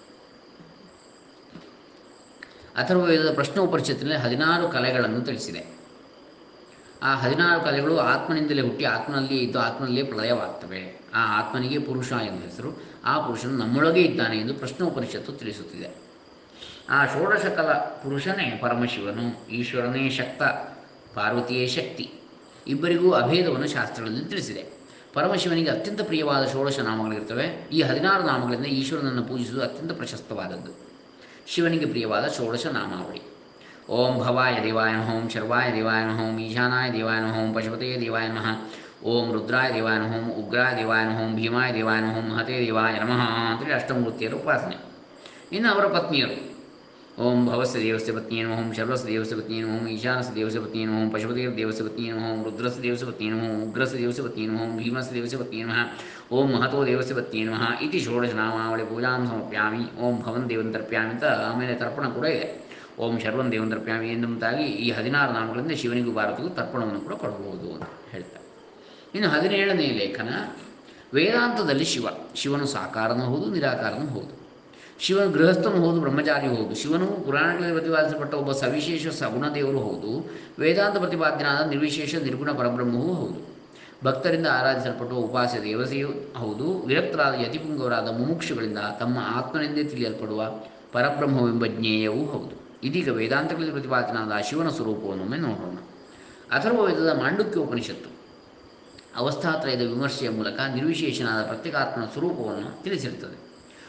ಅಥರ್ವವೇದದ ಪ್ರಶ್ನೋಪರಿಷತ್ತಿನಲ್ಲಿ ಹದಿನಾರು ಕಲೆಗಳನ್ನು ತಿಳಿಸಿದೆ ಆ ಹದಿನಾರು ಕಲೆಗಳು ಆತ್ಮನಿಂದಲೇ ಹುಟ್ಟಿ ಆತ್ಮನಲ್ಲಿ ಇದ್ದು ಆತ್ಮನಲ್ಲೇ ಪ್ರಳಯವಾಗ್ತವೆ ಆ ಆತ್ಮನಿಗೆ ಪುರುಷ ಎಂಬ ಹೆಸರು ಆ ಪುರುಷನು ನಮ್ಮೊಳಗೆ ಇದ್ದಾನೆ ಎಂದು ಪ್ರಶ್ನೋಪನಿಷತ್ತು ತಿಳಿಸುತ್ತಿದೆ ಆ ಷೋಡಶ ಕಲ ಪುರುಷನೇ ಪರಮಶಿವನು ಈಶ್ವರನೇ ಶಕ್ತ ಪಾರ್ವತಿಯೇ ಶಕ್ತಿ ಇಬ್ಬರಿಗೂ ಅಭೇದವನ್ನು ಶಾಸ್ತ್ರಗಳಲ್ಲಿ ತಿಳಿಸಿದೆ ಪರಮಶಿವನಿಗೆ ಅತ್ಯಂತ ಪ್ರಿಯವಾದ ಷೋಡಶ ನಾಮಗಳಿರ್ತವೆ ಈ ಹದಿನಾರು ನಾಮಗಳಿಂದ ಈಶ್ವರನನ್ನು ಪೂಜಿಸುವುದು ಅತ್ಯಂತ ಪ್ರಶಸ್ತವಾದದ್ದು ಶಿವನಿಗೆ ಪ್ರಿಯವಾದ ಷೋಡಶ ನಾಮಾವಳಿ ಓಂ ಭವಾಯ ದೇವಾಯ ನಮಃ ಓಂ ಶರ್ವಾಯ ದೇವಾಯ ನಮಃ ಓಂ ಈಶಾನಾಯ ದೇವಾಯ ನಮಃ ಓಂ ಪಶುಪತೇ ದೇವಾಯ ನಮಃ ಓಂ ರುದ್ರಾಯ ದೇವಾಯ ನಮಃ ಓಂ ಉಗ್ರಾಯ ದೇವಾಯ ನಮಃ ಓಂ ಭೀಮಾಯ ದೇವಾಯ ನಮಃ ಓಂ ಮಹತೇ ದೇವಾಯ ನಮಃ ಅಂತೇಳಿ ಅಷ್ಟಮೂರ್ತಿಯರ ಉಪಾಸನೆ ಇನ್ನು ಅವರ ಪತ್ನಿಯರು ಓಂ ಭವಸ್ಯ ದೇವಸ್ಯ ಪತ್ನಿಯೇ ನಮಃ ಓಂ ಶರ್ವಸ್ಯ ದೇವಸ್ಯ ಪತ್ನಿಯೇ ನಮಃ ಓಂ ಈಶಾನಸ್ಯ ದೇವಸ್ಯ ಪತ್ನಿಯೇ ನಮಃ ಓಂ ಪಶುಪತಿಯ ದೇವಸ್ಯ ಪತ್ನಿಯೇ ನಮಃ ಓಂ ರುದ್ರಸ್ಯ ದೇವಸ್ಯ ಪತ್ನಿಯೇ ನಮಃ ಓಂ ಉಗ್ರಸ್ಯ ದೇವಸ್ಯ ಪತ್ನಿಯೇ ನಮಃ ಓಂ ಭೀಮಸ್ಯ ದೇವಸ್ಯ ಪತ್ನಿಯೇ ನಮಃ ಓಂ ಮಹತೋ ದೇವಸ್ಯ ಪತ್ನಿಯೇ ನಮಃ ಇತಿ ಷೋಡಶನಾಮಾವಳಿ ಪೂಜಾಂ ಸಮರ್ಪ್ಯಾಮಿ ಓಂ ಭವನ್ ದೇವನ್ ತರ್ಪ್ಯಾಮಿ ಅಂತ ಆಮೇಲೆ ತರ್ಪಣ ಕೂಡ ಇದೆ ಓಂ ಶರ್ವನ್ ದೇವನ್ ತರ್ಪ್ಯಾಮಿ ಎಂಬಂತಾಗಿ ಈ ಹದಿನಾರು ನಾಮಗಳಿಂದ ಶಿವನಿಗೂ ಭಾರತಕ್ಕೂ ತರ್ಪಣವನ್ನು ಕೂಡ ಕೊಡಬಹುದು ಅಂತ ಹೇಳ್ತಾರೆ ಇನ್ನು ಹದಿನೇಳನೇ ಲೇಖನ ವೇದಾಂತದಲ್ಲಿ ಶಿವ ಶಿವನು ಸಾಕಾರನೂ ಹೌದು ನಿರಾಕಾರನೂ ಹೌದು ಶಿವನು ಗೃಹಸ್ಥನು ಹೌದು ಬ್ರಹ್ಮಚಾರಿಯೂ ಹೌದು ಶಿವನು ಪುರಾಣಗಳಲ್ಲಿ ಪ್ರತಿಪಾದಿಸಲ್ಪಟ್ಟ ಒಬ್ಬ ಸವಿಶೇಷ ಸಗುಣ ದೇವರು ಹೌದು ವೇದಾಂತ ಪ್ರತಿಪಾದ್ಯನಾದ ನಿರ್ವಿಶೇಷ ನಿರ್ಗುಣ ಪರಬ್ರಹ್ಮವೂ ಹೌದು ಭಕ್ತರಿಂದ ಆರಾಧಿಸಲ್ಪಟ್ಟುವ ಉಪಾಸ್ಯ ದೇವತೆಯೂ ಹೌದು ವಿರಕ್ತರಾದ ಯತಿಪುಂಗವರಾದ ಮುಮುಕ್ಷುಗಳಿಂದ ತಮ್ಮ ಆತ್ಮನೆಂದೇ ತಿಳಿಯಲ್ಪಡುವ ಪರಬ್ರಹ್ಮವೆಂಬ ಜ್ಞೇಯವೂ ಹೌದು ಇದೀಗ ವೇದಾಂತಗಳಲ್ಲಿ ಪ್ರತಿಪಾದನಾದ ಆ ಶಿವನ ಸ್ವರೂಪವನ್ನೊಮ್ಮೆ ನೋಡೋಣ ಅಥರ್ವ ವೇದದ ಮಾಂಡುಕ್ಯ ಉಪನಿಷತ್ತು ಅವಸ್ಥಾತ್ರಯದ ವಿಮರ್ಶೆಯ ಮೂಲಕ ನಿರ್ವಿಶೇಷನಾದ ಪ್ರತ್ಯೇಕಾತ್ಮನ ಸ್ವರೂಪವನ್ನು ತಿಳಿಸಿರುತ್ತದೆ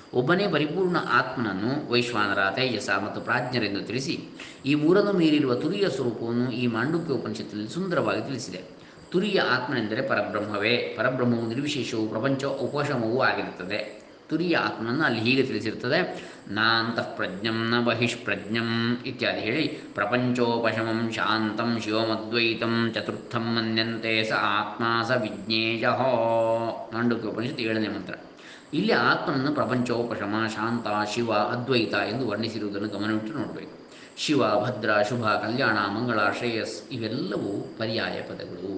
ಒಬ್ಬನೇ ಪರಿಪೂರ್ಣ ಆತ್ಮನನ್ನು ವೈಶ್ವಾನರ ತೇಜಸ ಮತ್ತು ಪ್ರಾಜ್ಞರೆಂದು ತಿಳಿಸಿ ಈ ಮೂರನ್ನು ಮೀರಿರುವ ತುರಿಯ ಸ್ವರೂಪವನ್ನು ಈ ಮಾಂಡುಕ್ಯ ಉಪನಿಷತ್ತಿನಲ್ಲಿ ಸುಂದರವಾಗಿ ತಿಳಿಸಿದೆ ತುರಿಯ ಆತ್ಮನೆಂದರೆ ಪರಬ್ರಹ್ಮವೇ ಪರಬ್ರಹ್ಮವು ನಿರ್ವಿಶೇಷವು ಪ್ರಪಂಚ ಉಪಶಮವೂ ಆಗಿರುತ್ತದೆ ತುರಿಯ ಆತ್ಮನನ್ನು ಅಲ್ಲಿ ಹೀಗೆ ತಿಳಿಸಿರ್ತದೆ ನಾಂತಃಪ್ರಜ್ಞಂ ನ ಬಹಿಷ್ಪ್ರಜ್ಞಂ ಇತ್ಯಾದಿ ಹೇಳಿ ಪ್ರಪಂಚೋಪಶಮಂ ಶಾಂತಂ ಶಿವಮದ್ವೈತಂ ಚತುರ್ಥಂ ಮನ್ಯಂತೆ ಸ ಆತ್ಮ ಸ ವಿಜ್ಞೇಯ ಮಾಂಡುಕ್ಯ ಉಪನಿಷತ್ತು ಏಳನೇ ಮಂತ್ರ ಇಲ್ಲಿ ಆತ್ಮನನ್ನು ಪ್ರಪಂಚೋಪಶಮ ಶಾಂತ ಶಿವ ಅದ್ವೈತ ಎಂದು ವರ್ಣಿಸಿರುವುದನ್ನು ಗಮನವಿಟ್ಟು ನೋಡಬೇಕು ಶಿವ ಭದ್ರ ಶುಭ ಕಲ್ಯಾಣ ಮಂಗಳ ಶ್ರೇಯಸ್ ಇವೆಲ್ಲವೂ ಪರ್ಯಾಯ ಪದಗಳು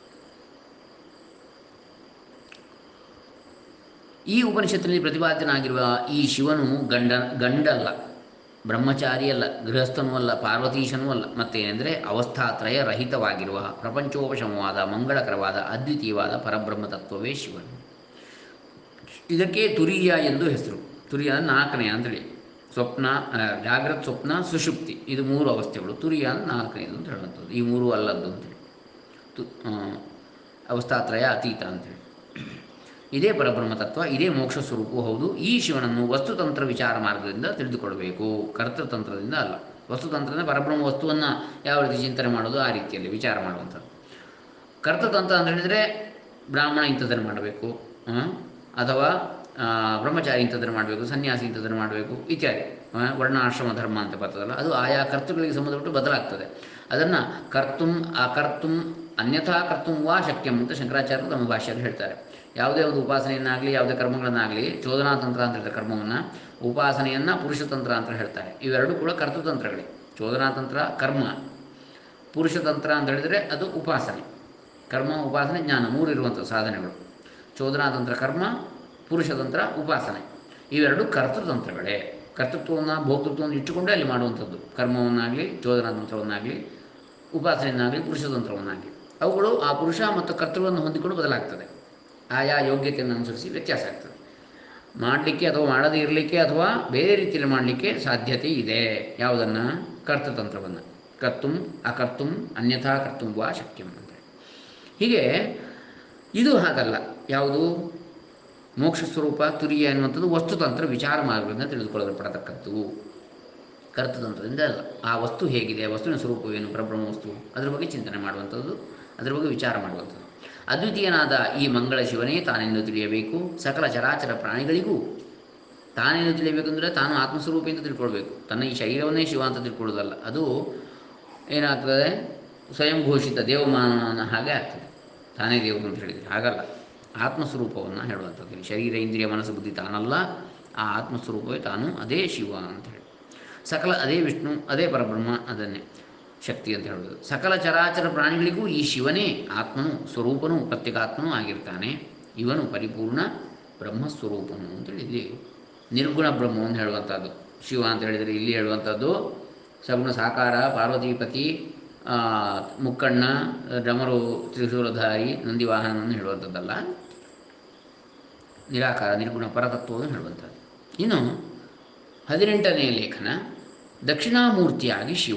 ಈ ಉಪನಿಷತ್ತಿನಲ್ಲಿ ಪ್ರತಿಪಾದ್ಯನಾಗಿರುವ ಈ ಶಿವನು ಗಂಡ ಗಂಡಲ್ಲ ಬ್ರಹ್ಮಚಾರಿಯಲ್ಲ ಗೃಹಸ್ಥನೂ ಅಲ್ಲ ಪಾರ್ವತೀಶನೂ ಅಲ್ಲ ಮತ್ತೇನೆಂದರೆ ಅವಸ್ಥಾತ್ರಯ ರಹಿತವಾಗಿರುವ ಪ್ರಪಂಚೋಪಶಮವಾದ ಮಂಗಳಕರವಾದ ಅದ್ವಿತೀಯವಾದ ಪರಬ್ರಹ್ಮ ತತ್ವವೇ ಶಿವನು ಇದಕ್ಕೆ ತುರಿಯ ಎಂದು ಹೆಸರು ತುರಿಯ ನಾಲ್ಕನೆಯ ಅಂತೇಳಿ ಸ್ವಪ್ನ ಆ, ಜಾಗ್ರತ್ ಸ್ವಪ್ನ ಸುಷುಪ್ತಿ ಇದು ಮೂರು ಅವಸ್ಥೆಗಳು ತುರಿಯ ನಾಲ್ಕನೇದು ಅಂತ ಹೇಳುವಂಥದ್ದು ಈ ಮೂರು ಅಲ್ಲದ್ದು ಅಂತೇಳಿ ತು ಆ, ಅವಸ್ಥಾತ್ರಯ ಅತೀತ ಅಂತೇಳಿ ಇದೇ ಪರಬ್ರಹ್ಮ ತತ್ವ ಇದೇ ಮೋಕ್ಷ ಸ್ವರೂಪವೂ ಹೌದು ಈ ಶಿವನನ್ನು ವಸ್ತುತಂತ್ರ ವಿಚಾರ ಮಾರ್ಗದಿಂದ ತಿಳಿದುಕೊಳ್ಬೇಕು ಕರ್ತೃತಂತ್ರದಿಂದ ಅಲ್ಲ ವಸ್ತುತಂತ್ರದಿಂದ ಪರಬ್ರಹ್ಮ ವಸ್ತುವನ್ನು ಯಾವ ರೀತಿ ಚಿಂತನೆ ಮಾಡೋದು ಆ ರೀತಿಯಲ್ಲಿ ವಿಚಾರ ಮಾಡುವಂಥದ್ದು ಕರ್ತತಂತ್ರ ಅಂತ ಹೇಳಿದರೆ ಬ್ರಾಹ್ಮಣ ಇಂಥದ್ದನ್ನು ಮಾಡಬೇಕು ಆ, ಅಥವಾ ಆ, ಬ್ರಹ್ಮಚಾರಿ ಇಂಥದ್ದನ್ನು ಮಾಡಬೇಕು ಸನ್ಯಾಸಿ ಇಂಥದ್ದನ್ನು ಮಾಡಬೇಕು ಇತ್ಯಾದಿ ಆ, ವರ್ಣ ಆಶ್ರಮ ಧರ್ಮ ಅಂತ ಬರ್ತದಲ್ಲ ಅದು ಆಯಾ ಕರ್ತೃಗಳಿಗೆ ಸಂಬಂಧಪಟ್ಟು ಬದಲಾಗ್ತದೆ ಅದನ್ನು ಕರ್ತುಂ ಅಕರ್ತುಂ ಅನ್ಯಥಾ ಕರ್ತುಂ ವಾ ಶಕ್ಯಂ ಅಂತ ಶಂಕರಾಚಾರ್ಯರು ತಮ್ಮ ಭಾಷೆಯಲ್ಲಿ ಹೇಳ್ತಾರೆ ಯಾವುದೇ ಒಂದು ಉಪಾಸನೆಯನ್ನಾಗಲಿ ಯಾವುದೇ ಕರ್ಮಗಳನ್ನಾಗಲಿ ಚೋದನಾ ತಂತ್ರ ಅಂತ ಹೇಳ್ತಾರೆ ಕರ್ಮವನ್ನು ಉಪಾಸನೆಯನ್ನು ಪುರುಷತಂತ್ರ ಅಂತ ಹೇಳ್ತಾರೆ ಇವೆರಡೂ ಕೂಡ ಕರ್ತೃತಂತ್ರಗಳೇ ಚೋದನಾ ತಂತ್ರ ಕರ್ಮ ಪುರುಷತಂತ್ರ ಅಂತ ಹೇಳಿದರೆ ಅದು ಉಪಾಸನೆ ಕರ್ಮ ಉಪಾಸನೆ ಜ್ಞಾನ ಮೂರು ಇರುವಂಥ ಸಾಧನೆಗಳು ಚೋದನಾತಂತ್ರ ಕರ್ಮ ಪುರುಷತಂತ್ರ ಉಪಾಸನೆ ಇವೆರಡು ಕರ್ತೃತಂತ್ರಗಳೇ ಕರ್ತೃತ್ವವನ್ನು ಭೋಕ್ತೃತ್ವವನ್ನು ಇಟ್ಟುಕೊಂಡೇ ಅಲ್ಲಿ ಮಾಡುವಂಥದ್ದು ಕರ್ಮವನ್ನಾಗಲಿ ಚೋದನಾತಂತ್ರವನ್ನಾಗಲಿ ಉಪಾಸನೆಯನ್ನಾಗಲಿ ಪುರುಷತಂತ್ರವನ್ನಾಗಲಿ ಅವುಗಳು ಆ ಪುರುಷ ಮತ್ತು ಕರ್ತೃವನ್ನು ಹೊಂದಿಕೊಂಡು ಬದಲಾಗ್ತದೆ ಆಯಾ ಯೋಗ್ಯತೆಯನ್ನು ಅನುಸರಿಸಿ ವ್ಯತ್ಯಾಸ ಆಗ್ತದೆ ಮಾಡಲಿಕ್ಕೆ ಅಥವಾ ಮಾಡದೇ ಇರಲಿಕ್ಕೆ ಅಥವಾ ಬೇರೆ ರೀತಿಯಲ್ಲಿ ಮಾಡಲಿಕ್ಕೆ ಸಾಧ್ಯತೆ ಇದೆ ಯಾವುದನ್ನು ಕರ್ತತಂತ್ರವನ್ನು ಕರ್ತುಂ ಅಕರ್ತುಂ ಅನ್ಯಥಾ ಕರ್ತುಂ ವಾ ಶಕ್ಯಂ ಅಂತ ಹೀಗೆ ಇದು ಹಾಗಲ್ಲ ಯಾವುದು ಮೋಕ್ಷ ಸ್ವರೂಪ ತುರಿಯ ಎನ್ನುವಂಥದ್ದು ವಸ್ತುತಂತ್ರ ವಿಚಾರ ಮಾರ್ಗದಿಂದ ತಿಳಿದುಕೊಳ್ಳಲ್ಪಡತಕ್ಕದ್ದು ಕರ್ತತಂತ್ರದಿಂದ ಅಲ್ಲ ಆ ವಸ್ತು ಹೇಗಿದೆ ವಸ್ತುವಿನ ಸ್ವರೂಪವೇನು ಪರಬ್ರಹ್ಮ ವಸ್ತು ಅದರ ಬಗ್ಗೆ ಚಿಂತನೆ ಮಾಡುವಂಥದ್ದು ಅದರ ಬಗ್ಗೆ ವಿಚಾರ ಮಾಡುವಂಥದ್ದು ಅದ್ವಿತೀಯನಾದ ಈ ಮಂಗಳ ಶಿವನೇ ತಾನೆಂದು ತಿಳಿಯಬೇಕು ಸಕಲ ಚರಾಚರ ಪ್ರಾಣಿಗಳಿಗೂ ತಾನೇನು ತಿಳಿಯಬೇಕಂದ್ರೆ ತಾನು ಆತ್ಮಸ್ವರೂಪ ಅಂತ ತಿಳ್ಕೊಳ್ಬೇಕು ತನ್ನ ಈ ಶರೀರವನ್ನೇ ಶಿವ ಅಂತ ತಿಳ್ಕೊಳ್ಳೋದಲ್ಲ ಅದು ಏನಾಗ್ತದೆ ಸ್ವಯಂ ಘೋಷಿತ ದೇವಮಾನನ ಹಾಗೆ ಆಗ್ತದೆ ತಾನೇ ದೇವರು ಅಂತ ಹೇಳಿದರೆ ಹಾಗಲ್ಲ ಆತ್ಮಸ್ವರೂಪವನ್ನು ಹೇಳುವಂಥದ್ದು ಇಲ್ಲಿ ಶರೀರ ಇಂದ್ರಿಯ ಮನಸ್ಸು ಬುದ್ಧಿ ತಾನಲ್ಲ ಆ ಆತ್ಮಸ್ವರೂಪವೇ ತಾನು ಅದೇ ಶಿವ ಅಂತ ಹೇಳಿ ಸಕಲ ಅದೇ ವಿಷ್ಣು ಅದೇ ಪರಬ್ರಹ್ಮ ಅದನ್ನೇ ಶಕ್ತಿ ಅಂತ ಹೇಳೋದು ಸಕಲ ಚರಾಚರ ಪ್ರಾಣಿಗಳಿಗೂ ಈ ಶಿವನೇ ಆತ್ಮನು ಸ್ವರೂಪನು ಪ್ರತ್ಯೇಕಾತ್ಮನೂ ಆಗಿರ್ತಾನೆ ಇವನು ಪರಿಪೂರ್ಣ ಬ್ರಹ್ಮಸ್ವರೂಪನು ಅಂತೇಳಿ ಇಲ್ಲಿ ನಿರ್ಗುಣ ಬ್ರಹ್ಮವನ್ನು ಹೇಳುವಂಥದ್ದು ಶಿವ ಅಂತ ಹೇಳಿದರೆ ಇಲ್ಲಿ ಹೇಳುವಂಥದ್ದು ಸಗುಣ ಸಾಕಾರ ಪಾರ್ವತೀಪತಿ ಆ, ಮುಕ್ಕಣ್ಣ ಡಮರು ತ್ರಿಶೂಲಧಾರಿ ನಂದಿವಾಹನವನ್ನು ಹೇಳುವಂಥದ್ದಲ್ಲ ನಿರಾಕಾರ ನಿರ್ಗುಣ ಪರತತ್ವವನ್ನು ಹೇಳುವಂಥದ್ದು ಇನ್ನು ಹದಿನೆಂಟನೆಯ ಲೇಖನ ದಕ್ಷಿಣಾಮೂರ್ತಿಯಾಗಿ ಶಿವ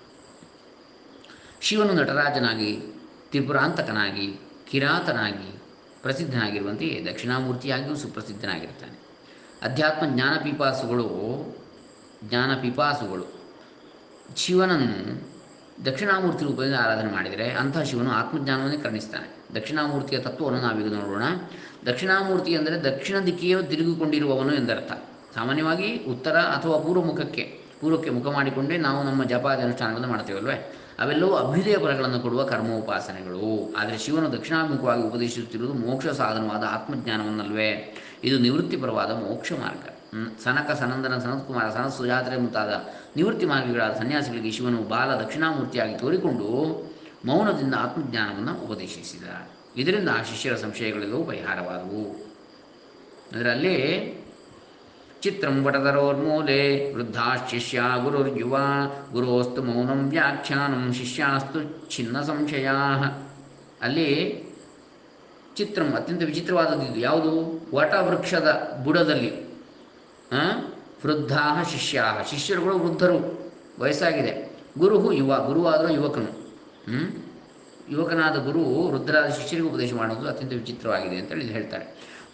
ಶಿವನು ನಟರಾಜನಾಗಿ ತ್ರಿಪುರಾಂತಕನಾಗಿ ಕಿರಾತನಾಗಿ ಪ್ರಸಿದ್ಧನಾಗಿರುವಂತೆಯೇ ದಕ್ಷಿಣಾಮೂರ್ತಿಯಾಗಿಯೂ ಸುಪ್ರಸಿದ್ಧನಾಗಿರ್ತಾನೆ ಅಧ್ಯಾತ್ಮ ಜ್ಞಾನ ಪಿಪಾಸುಗಳು ಜ್ಞಾನ ಪಿಪಾಸುಗಳು ಶಿವನನ್ನು ದಕ್ಷಿಣಾಮೂರ್ತಿ ರೂಪದಿಂದ ಆರಾಧನೆ ಮಾಡಿದರೆ ಅಂತಹ ಶಿವನು ಆತ್ಮಜ್ಞಾನವನ್ನೇ ಕರುಣಿಸ್ತಾನೆ ದಕ್ಷಿಣಾಮೂರ್ತಿಯ ತತ್ವವನ್ನು ನಾವೀಗ ನೋಡೋಣ ದಕ್ಷಿಣಾಮೂರ್ತಿ ಎಂದರೆ ದಕ್ಷಿಣ ದಿಕ್ಕಿಗೆ ತಿರುಗಿಕೊಂಡಿರುವವನು ಎಂದರ್ಥ ಸಾಮಾನ್ಯವಾಗಿ ಉತ್ತರ ಅಥವಾ ಪೂರ್ವ ಮುಖಕ್ಕೆ ಪೂರ್ವಕ್ಕೆ ಮುಖ ಮಾಡಿಕೊಂಡೇ ನಾವು ನಮ್ಮ ಜಪಾದಿ ಅನುಷ್ಠಾನಗಳನ್ನು ಮಾಡ್ತೇವಲ್ವೇ ಅವೆಲ್ಲವೂ ಅಭ್ಯುದಯ ಫಲಗಳನ್ನು ಕೊಡುವ ಕರ್ಮೋಪಾಸನೆಗಳು ಆದರೆ ಶಿವನು ದಕ್ಷಿಣಾಮುಖವಾಗಿ ಉಪದೇಶಿಸುತ್ತಿರುವುದು ಮೋಕ್ಷ ಸಾಧನವಾದ ಆತ್ಮಜ್ಞಾನವನ್ನಲ್ವೇ ಇದು ನಿವೃತ್ತಿಪರವಾದ ಮೋಕ್ಷ ಮಾರ್ಗ ಹ್ಮ್. ಸನಕ ಸನಂದನ ಸನತ್ಕುಮಾರ ಸನತ್ ಸುಜಾತ್ರೆ ಮುಂತಾದ ನಿವೃತ್ತಿ ಮಾರ್ಗಗಳಾದ ಸನ್ಯಾಸಿಗಳಿಗೆ ಶಿವನು ಬಾಲ ದಕ್ಷಿಣಾಮೂರ್ತಿಯಾಗಿ ತೋರಿಕೊಂಡು ಮೌನದಿಂದ ಆತ್ಮಜ್ಞಾನವನ್ನು ಉಪದೇಶಿಸಿದ ಇದರಿಂದ ಆ ಶಿಷ್ಯರ ಸಂಶಯಗಳೆಲ್ಲವೂ ಪರಿಹಾರವಾದವು ಅದರಲ್ಲಿ ಚಿತ್ರಂ ವಟದರೋರ್ಮೂಲೆ ವೃದ್ಧಾಶಿಷ್ಯ ಗುರುರ್ಯುವ ಗುರೋಸ್ತು ಮೌನಂ ವ್ಯಾಖ್ಯಾನಂ ಶಿಷ್ಯಾಸ್ತು ಛಿನ್ನ ಸಂಶಯಾ ಅಲ್ಲಿ ಚಿತ್ರಂ ಅತ್ಯಂತ ವಿಚಿತ್ರವಾದದ್ದು ಇದು ಯಾವುದು ವಟವೃಕ್ಷದ ಬುಡದಲ್ಲಿ ಆ, ವೃದ್ಧಾ ಶಿಷ್ಯಾ ಶಿಷ್ಯರುಗಳು ವೃದ್ಧರು ವಯಸ್ಸಾಗಿದೆ ಗುರು ಯುವ ಗುರುವಾದರೂ ಯುವಕನು ಹ್ಮ್? ಯುವಕನಾದ ಗುರು ವೃದ್ಧರಾದ ಶಿಷ್ಯರಿಗೆ ಉಪದೇಶ ಮಾಡೋದು ಅತ್ಯಂತ ವಿಚಿತ್ರವಾಗಿದೆ ಅಂತೇಳಿ ಇಲ್ಲಿ ಹೇಳ್ತಾರೆ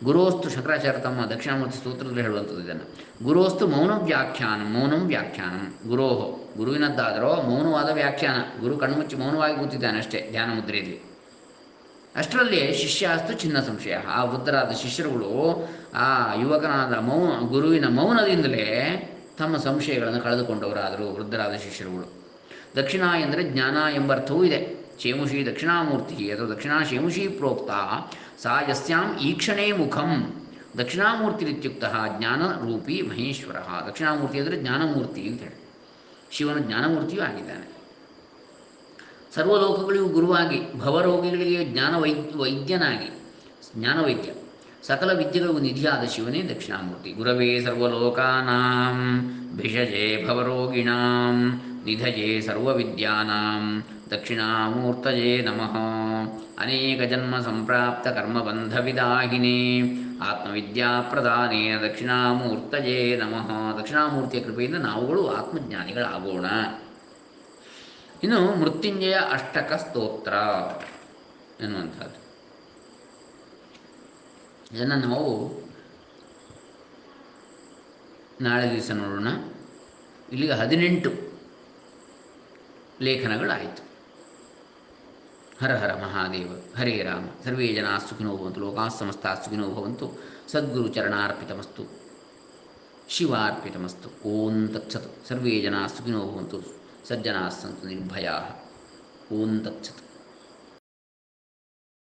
ಗುರೋಸ್ತು ಶಂಕರಾಚಾರ್ಯ ತಮ್ಮ ದಕ್ಷಿಣಾಮೂರ್ತಿ ಸ್ತೋತ್ರದಲ್ಲಿ ಹೇಳುವಂಥದ್ದು ಇದನ್ನು ಗುರೋಸ್ತು ಮೌನ ವ್ಯಾಖ್ಯಾನ ಮೌನಂ ವ್ಯಾಖ್ಯಾನಂ ಗುರೋಹ ಗುರುವಿನದ್ದಾದರೋ ಮೌನವಾದ ವ್ಯಾಖ್ಯಾನ ಗುರು ಕಣ್ಮುಚ್ಚಿ ಮೌನವಾಗಿ ಕೂತಿದ್ದಾನೆ ಅಷ್ಟೇ ಧ್ಯಾನ ಮುದ್ರೆಯಲ್ಲಿ ಅಷ್ಟರಲ್ಲಿ ಶಿಷ್ಯಾಸ್ತು ಚಿನ್ನ ಸಂಶಯ ಆ ವೃದ್ಧರಾದ ಶಿಷ್ಯರುಗಳು ಆ ಯುವಕನಾದ ಮೌನ ಗುರುವಿನ ಮೌನದಿಂದಲೇ ತಮ್ಮ ಸಂಶಯಗಳನ್ನು ಕಳೆದುಕೊಂಡವರಾದರು ವೃದ್ಧರಾದ ಶಿಷ್ಯರುಗಳು ದಕ್ಷಿಣ ಎಂದರೆ ಜ್ಞಾನ ಎಂಬ ಅರ್ಥವೂ ಇದೆ ಚೇಮುಷಿ ದಕ್ಷಿಣಾಮೂರ್ತಿ ಅಥವಾ ದಕ್ಷಿಣಾ ಶೇಮುಷಿ ಪ್ರೋಕ್ತ ಸಾ ಯಸ್ಯಾಂ ಈಕ್ಷಣೇ ಮುಖಂ ದಕ್ಷಿಣಾಮೂರ್ತಿರಿತ್ಯುಕ್ತ ಜ್ಞಾನರೂಪಿ ಮಹೇಶ್ವರ ದಕ್ಷಿಣಾಮೂರ್ತಿ ಅಂದರೆ ಜ್ಞಾನಮೂರ್ತಿ ಅಂತೇಳಿ ಶಿವನ ಜ್ಞಾನಮೂರ್ತಿಯೂ ಆಗಿದ್ದಾನೆ ಸರ್ವಲೋಕಗಳಿಗೂ ಗುರುವಾಗಿ ಭವರೋಗಿಗಳಿಗೆ ಜ್ಞಾನ ವೈದ್ಯ ವೈದ್ಯನಾಗಿ ಜ್ಞಾನವೈದ್ಯ ಸಕಲ ವಿದ್ಯೆಗಳಿಗೂ ನಿಧಿಯಾದ ಶಿವನೇ ದಕ್ಷಿಣಾಮೂರ್ತಿ ಗುರವೇ ಸರ್ವಲೋಕಾನಾಂ ಭಿಷಜೆ ಭವರೋಗಿಣಾಂ ನಿಧಜೆ ಸರ್ವವಿದ್ಯಾನಾಂ ದಕ್ಷಿಣಾಮೂರ್ತಯೇ ನಮಃ ಅನೇಕ ಜನ್ಮ ಸಂಪ್ರಾಪ್ತ ಕರ್ಮಬಂಧ ವಿದಾಹಿನೇ ಆತ್ಮವಿದ್ಯಾ ಪ್ರಧಾನೇನ ದಕ್ಷಿಣಾಮೂರ್ತಯೇ ನಮಃ ದಕ್ಷಿಣಾಮೂರ್ತಿಯ ಕೃಪೆಯಿಂದ ನಾವುಗಳು ಆತ್ಮಜ್ಞಾನಿಗಳಾಗೋಣ ಇನ್ನು ಮೃತ್ಯುಂಜಯ ಅಷ್ಟಕ ಸ್ತೋತ್ರ ಎನ್ನುವಂಥದ್ದು ಇದನ್ನು ನಾವು ನಾಳೆ ದಿವಸ ನೋಡೋಣ ಇಲ್ಲಿಗೆ ಹದಿನೆಂಟು ಲೇಖನಗಳಾಯಿತು ಹರ ಹರ ಮಹಾದೇವ ಹರೇ ರಾಮ ಸರ್ವೇ ಜನ ಸುಖಿನೋ ಭವಂತು ಲೋಕಾ ಸಮಸ್ತ ಸುಖಿನೋ ಭವಂತು ಸದ್ಗುರು ಚರಣಾರ್ಪಿತಮಸ್ತು ಶಿವಾರ್ಪಿತಮಸ್ತು ಓಂ ತತ್ಸತ್ ಸರ್ವೇ ಜನ ಸುಖಿನೋ ಭವಂತು ಸಜ್ಜನಾ ಸಂತು ನಿರ್ಭಯಾ ಓಂ ತತ್ಸತ್